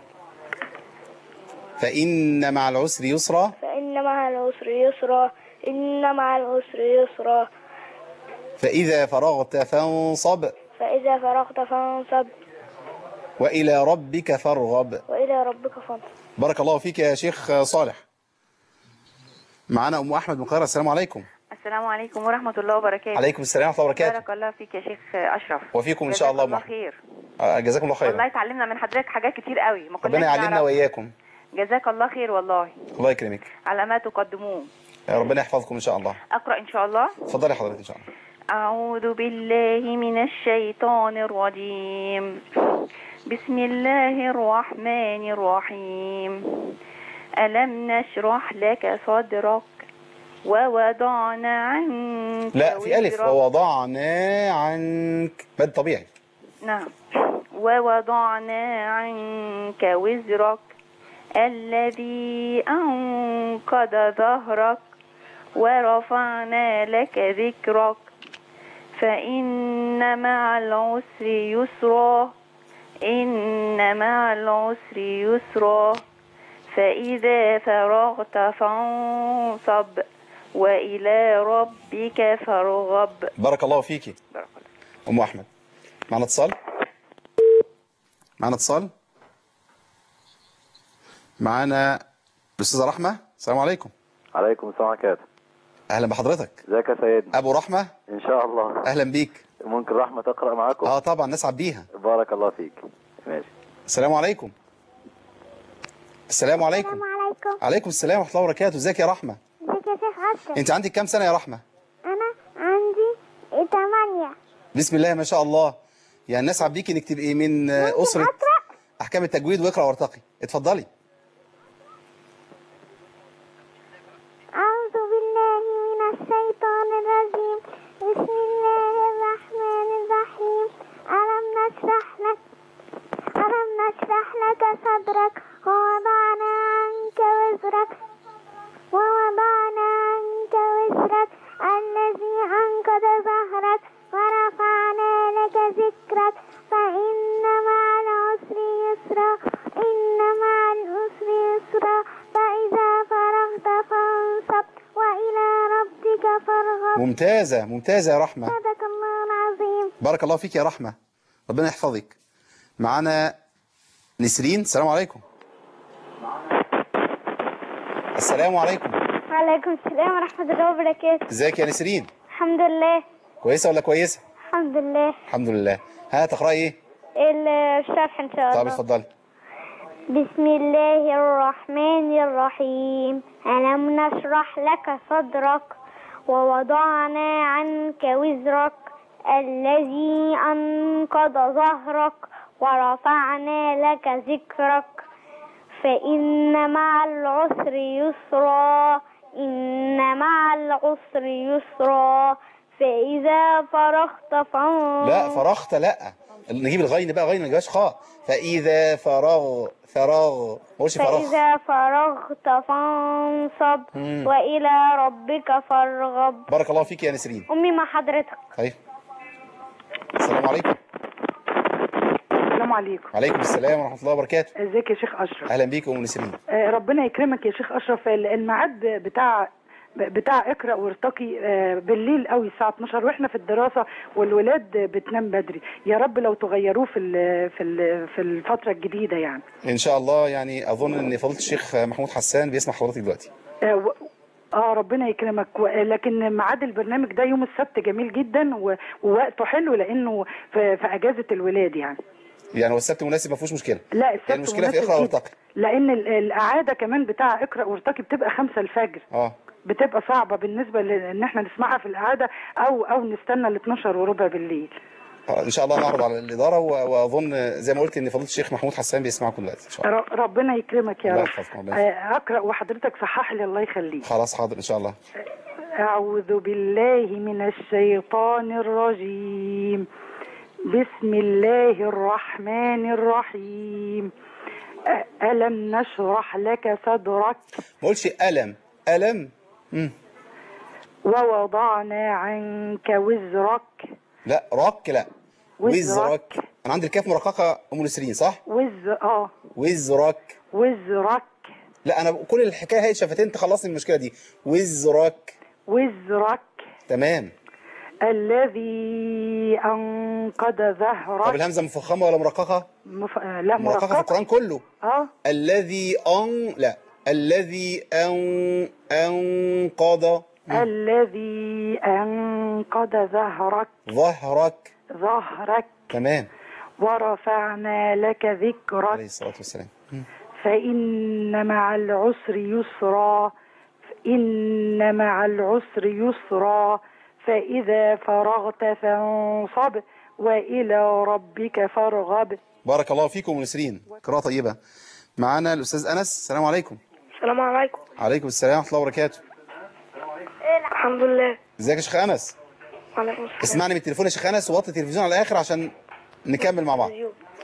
فإن مع العسر يسرا فإن مع العسر يسرا إن مع العسر يسرا فإذا فرغت فانصب فإذا فرغت فانصب وإلى ربك فارغب وإلى ربك فانصب بارك الله فيك يا شيخ صالح معنا أم أحمد من القاهرة السلام عليكم السلام عليكم ورحمة الله وبركاته عليكم السلام ورحمة الله وبركاته بارك الله فيك يا شيخ أشرف وفيكم إن شاء جزاك الله الله محمد. خير آه، جزاكم الله والله خيرا اتعلمنا من حضرتك حاجات كتير قوي ما كناش ربنا يعلمنا نعرف. وإياكم جزاك الله خير والله الله يكرمك على ما تقدموه ربنا يحفظكم إن شاء الله أقرأ إن شاء الله اتفضلي حضرتك إن شاء الله أعوذ بالله من الشيطان الرجيم بسم الله الرحمن الرحيم ألم نشرح لك صدرك ووضعنا عنك لا في ألف وزرك. ووضعنا عنك مد طبيعي نعم ووضعنا عنك وزرك الذي أنقض ظهرك ورفعنا لك ذكرك فإن مع العسر يسرا إن مع العسر يسرا فإذا فرغت فانصب وإلى ربك فارغب بارك الله فيكي ام احمد معنا اتصال معنا اتصال معانا الاستاذه رحمه السلام عليكم عليكم السلام عليكم اهلا بحضرتك ازيك يا سيدنا ابو رحمه ان شاء الله اهلا بيك ممكن رحمه تقرا معاكم اه طبعا نسعد بيها بارك الله فيك ماشي السلام عليكم السلام عليكم عليكم عليكم السلام ورحمه الله وبركاته ازيك يا رحمه ازيك يا شيخ أشرف انت عندك كام سنه يا رحمه أنا عندي ثمانية بسم الله ما شاء الله يعني نسعد بيكي انك تبقي من آه، اسره احكام التجويد واقرا وارتقي اتفضلي أعوذ بالله من الشيطان الرجيم بسم الله الرحمن الرحيم ألم نشرح لك ألم نشرح لك صدرك ووضعنا عنك وزرك ووضعنا عنك وزرك الذي أنقض ظهرك ورفعنا لك ذكرك فإن مع العسر يسرا إن مع العسر يسرا فإذا فرغت فانصب وإلى ربك فارغب ممتازه ممتازه يا رحمه صدق الله العظيم بارك الله فيك يا رحمه ربنا يحفظك معانا نسرين السلام عليكم السلام عليكم وعليكم السلام ورحمة الله وبركاته ازيك يا نسرين الحمد لله كويسه ولا كويسه الحمد لله الحمد لله ها تقراي ايه الشرح إن شاء طب الله اتفضلي بسم الله الرحمن الرحيم ألم نشرح لك صدرك ووضعنا عنك وزرك الذي أنقض ظهرك ورفعنا لك ذكرك فإن مع العسر يسرا إن مع العسر يسرا فإذا فرغت فانصب لا فرغت لا نجيب الغين بقى غين ما نجيبهاش خاء فاذا فرغ فرغ ما قولش فرغ فإذا فرغت فانصب مم. وإلى ربك فارغب بارك الله فيك يا نسرين أمي مع حضرتك طيب السلام عليكم السلام عليكم وعليكم السلام ورحمه الله وبركاته ازيك يا شيخ اشرف اهلا بيك ام نسرين آه، ربنا يكرمك يا شيخ اشرف ال- الميعاد بتاع بتاع اقرا وارتقي آه، بالليل قوي الساعه 12 واحنا في الدراسه والولاد بتنام بدري يا رب لو تغيروه في ال في ال في الفتره الجديده يعني ان شاء الله يعني اظن ان فضيله الشيخ محمود حسان بيسمع حضرتك دلوقتي آه، و- اه ربنا يكرمك و- لكن ميعاد البرنامج ده يوم السبت جميل جدا و- ووقته حلو لانه في, في اجازه الولاد يعني يعني هو السبت مناسب ما فيهوش مشكله لا السبت يعني المشكله في مناسب اقرا جداً. وارتقي لان ال- الاعاده كمان بتاع اقرا وارتقي بتبقى خمسة الفجر اه بتبقى صعبه بالنسبه لان احنا نسمعها في الاعاده او او نستنى ل 12 وربع بالليل آه، ان شاء الله نعرض على الاداره و- واظن زي ما قلت ان فضيله الشيخ محمود حسان بيسمعكم دلوقتي ان شاء الله ر- ربنا يكرمك يا الله رب يحفظكم الله يحفظكم. آه، اقرا وحضرتك صحح لي الله يخليك خلاص حاضر ان شاء الله أعوذ بالله من الشيطان الرجيم بسم الله الرحمن الرحيم أ- ألم نشرح لك صدرك ما قولش الم الم مم. ووضعنا عنك وزرك لا رك لا وزرك. وزرك انا عندي الكاف مرققه ام نسرين صح وز اه وزرك وزرك لا انا كل الحكايه هي شفتين تخلصني من المشكله دي وزرك وزرك تمام الذي أنقذ طب ظهرك الهمزه مفخمه ولا مرققه مف... آه، لا مرققه في مرققة القران كله اه الذي ان لا الذي ان انقض الذي أنقذ ظهرك ظهرك ظهرك تمام ورفعنا لك ذكرك عليه الصلاه والسلام مم. فإن مع العسر يسرا إن مع العسر يسرا فإذا فرغت فانصب وإلى ربك فارغب بارك الله فيكم ام نسرين قراءه طيبه معانا الاستاذ انس السلام عليكم السلام عليكم عليكم السلام ورحمه الله وبركاته الحمد لله ازيك يا شيخ انس وعليكم السلام اسمعني من التليفون يا شيخ انس ووطي التلفزيون على الاخر عشان نكمل مع بعض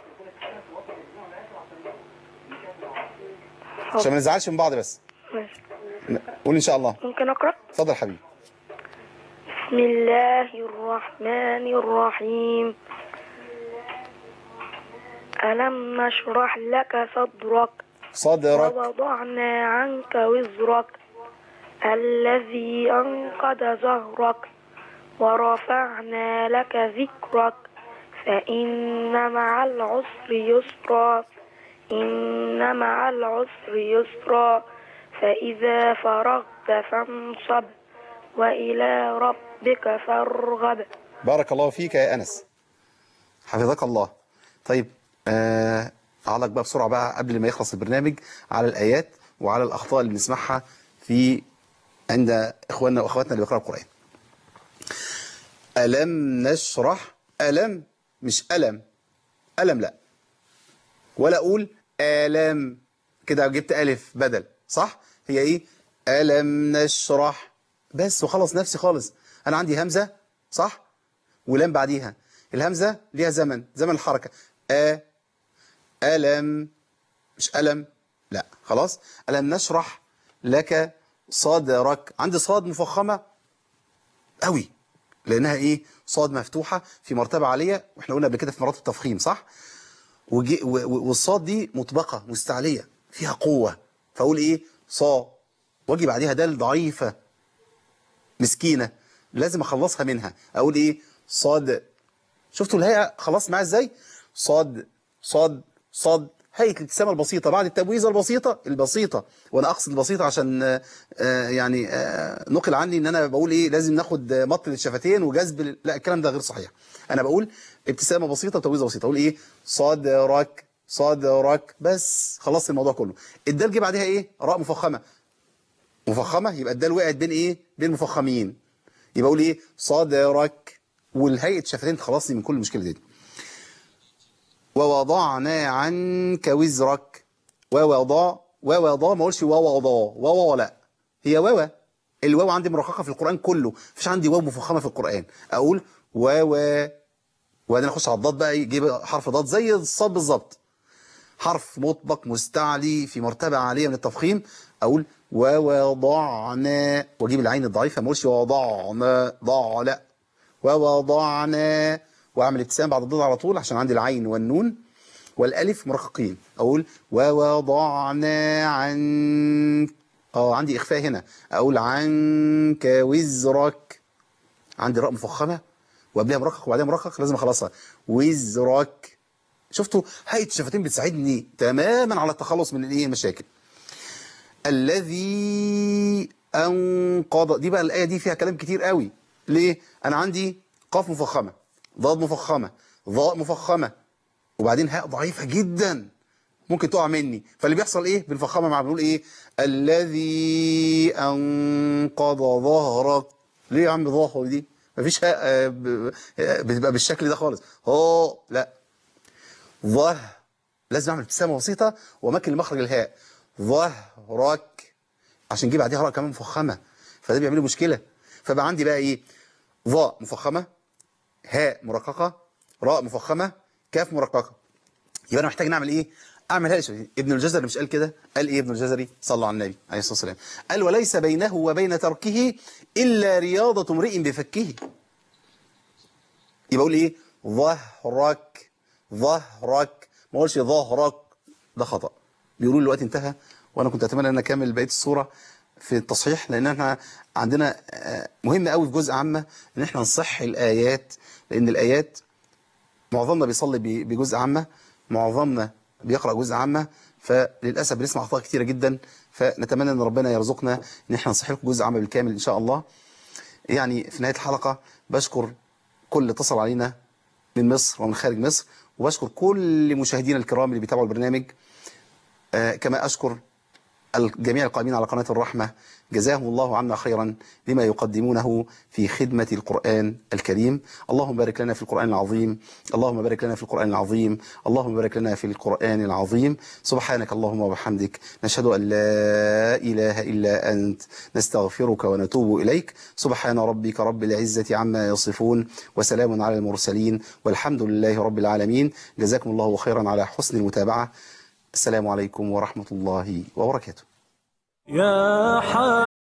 عشان ما نزعلش من بعض بس ماشي. قول ان شاء الله ممكن أقرأ اتفضل يا حبيبي بسم الله الرحمن الرحيم ألم نشرح لك صدرك صدرك ووضعنا عنك وزرك الذي أنقض ظهرك ورفعنا لك ذكرك فإن مع العسر يسرا إن مع العسر يسرا فإذا فرغت فانصب وإلى ربك فارغب بارك الله فيك يا أنس حفظك الله طيب آه أعلق بقى بسرعة بقى قبل ما يخلص البرنامج على الآيات وعلى الأخطاء اللي بنسمعها في عند إخواننا وأخواتنا اللي بيقرأوا القرآن ألم نشرح ألم مش ألم ألم لا ولا أقول آلام كده جبت ألف بدل صح هي إيه ألم نشرح بس وخلص نفسي خالص أنا عندي همزة صح ولام بعديها الهمزة ليها زمن زمن الحركة أ ألم مش ألم لا خلاص ألم نشرح لك صدرك عندي صاد مفخمة قوي لأنها إيه صاد مفتوحة في مرتبة عالية وإحنا قلنا قبل كده في مراتب التفخيم صح وجي و- و- والصاد دي مطبقة مستعلية فيها قوة فأقول إيه صا واجي بعديها دال ضعيفة مسكينة لازم أخلصها منها أقول إيه صاد شفتوا الهيئة خلاص معايا إزاي صاد صاد صاد هيئة الابتسامة البسيطة بعد التبويزة البسيطة البسيطة وأنا أقصد البسيطة عشان آه، آه، يعني آه، نقل عني إن أنا بقول إيه لازم ناخد آه، مط للشفتين وجذب ال- لا الكلام ده غير صحيح أنا بقول ابتسامة بسيطة وتبويزة بسيطة أقول إيه صدرك صدرك بس خلصت الموضوع كله الدال جه بعدها إيه راء مفخمة مفخمة يبقى الدال وقعت بين إيه بين مفخمين يبقى أقول إيه صدرك والهيئة الشفتين تخلصني من كل المشكلة دي ووضعنا عنك وزرك ووضع ووضع ما اقولش ووضع ووضع لا هي واو الواو عندي مرققه في القران كله مفيش عندي واو مفخمه في القران اقول واو وبعدين اخش على الضاد بقى يجيب حرف ضاد زي الصاد بالظبط حرف مطبق مستعلي في مرتبه عاليه من التفخيم اقول ووضعنا واجيب العين الضعيفه ما اقولش وضعنا ضع لا ووضعنا واعمل ابتسام بعد الضاد على طول عشان عندي العين والنون والالف مرققين اقول ووضعنا عن اه عندي اخفاء هنا اقول عنك وزرك عندي راء مفخمه وقبلها مرقق وبعدين مرقق لازم اخلصها وزرك شفتوا هيئه الشفتين بتساعدني تماما على التخلص من الايه المشاكل الذي انقض دي بقى الايه دي فيها كلام كتير قوي ليه انا عندي قاف مفخمه ضاد مفخمه ضاء مفخمه وبعدين هاء ضعيفه جدا ممكن تقع مني فاللي بيحصل ايه بنفخمها مع بنقول ايه الذي انقض ظهرك ليه يا عم ظهر دي مفيش هاء آه، ب- آه، بتبقى بالشكل ده خالص هو لا ظه لازم اعمل ابتسامه بسيطه وامكن لمخرج الهاء ظهرك عشان جه بعديها راء كمان مفخمه فده بيعمل لي مشكله فبقى عندي بقى ايه ظاء مفخمه هاء مرققه راء مفخمه كاف مرققه يبقى انا محتاج نعمل ايه اعمل هاء شفتين. ابن الجزري مش قال كده قال ايه ابن الجزري صلى على النبي عليه الصلاه والسلام قال وليس بينه وبين تركه الا رياضه امرئ بفكه يبقى اقول ايه ظهرك ظهرك ما اقولش ظهرك ده خطا بيقولوا لي الوقت انتهى وانا كنت اتمنى ان اكمل بقيه الصوره في التصحيح لان احنا عندنا آه، مهم قوي في جزء عامه ان احنا نصح الايات لان الايات معظمنا بيصلي ب- بجزء عامه معظمنا بيقرا جزء عامه فللاسف بنسمع اخطاء كتيره جدا فنتمنى ان ربنا يرزقنا ان احنا نصحح لكم جزء عامه بالكامل ان شاء الله يعني في نهايه الحلقه بشكر كل اللي اتصل علينا من مصر ومن خارج مصر وبشكر كل مشاهدينا الكرام اللي بيتابعوا البرنامج آه كما أشكر الجميع القائمين على قناة الرحمة جزاهم الله عنا خيرا لما يقدمونه في خدمة القرآن الكريم اللهم بارك لنا في القرآن العظيم اللهم بارك لنا في القرآن العظيم اللهم بارك لنا في القرآن العظيم سبحانك اللهم وبحمدك نشهد أن لا إله إلا أنت نستغفرك ونتوب إليك سبحان ربك رب العزة عما يصفون وسلام على المرسلين والحمد لله رب العالمين جزاكم الله خيرا على حسن المتابعة السلام عليكم ورحمة الله وبركاته يا حبيبي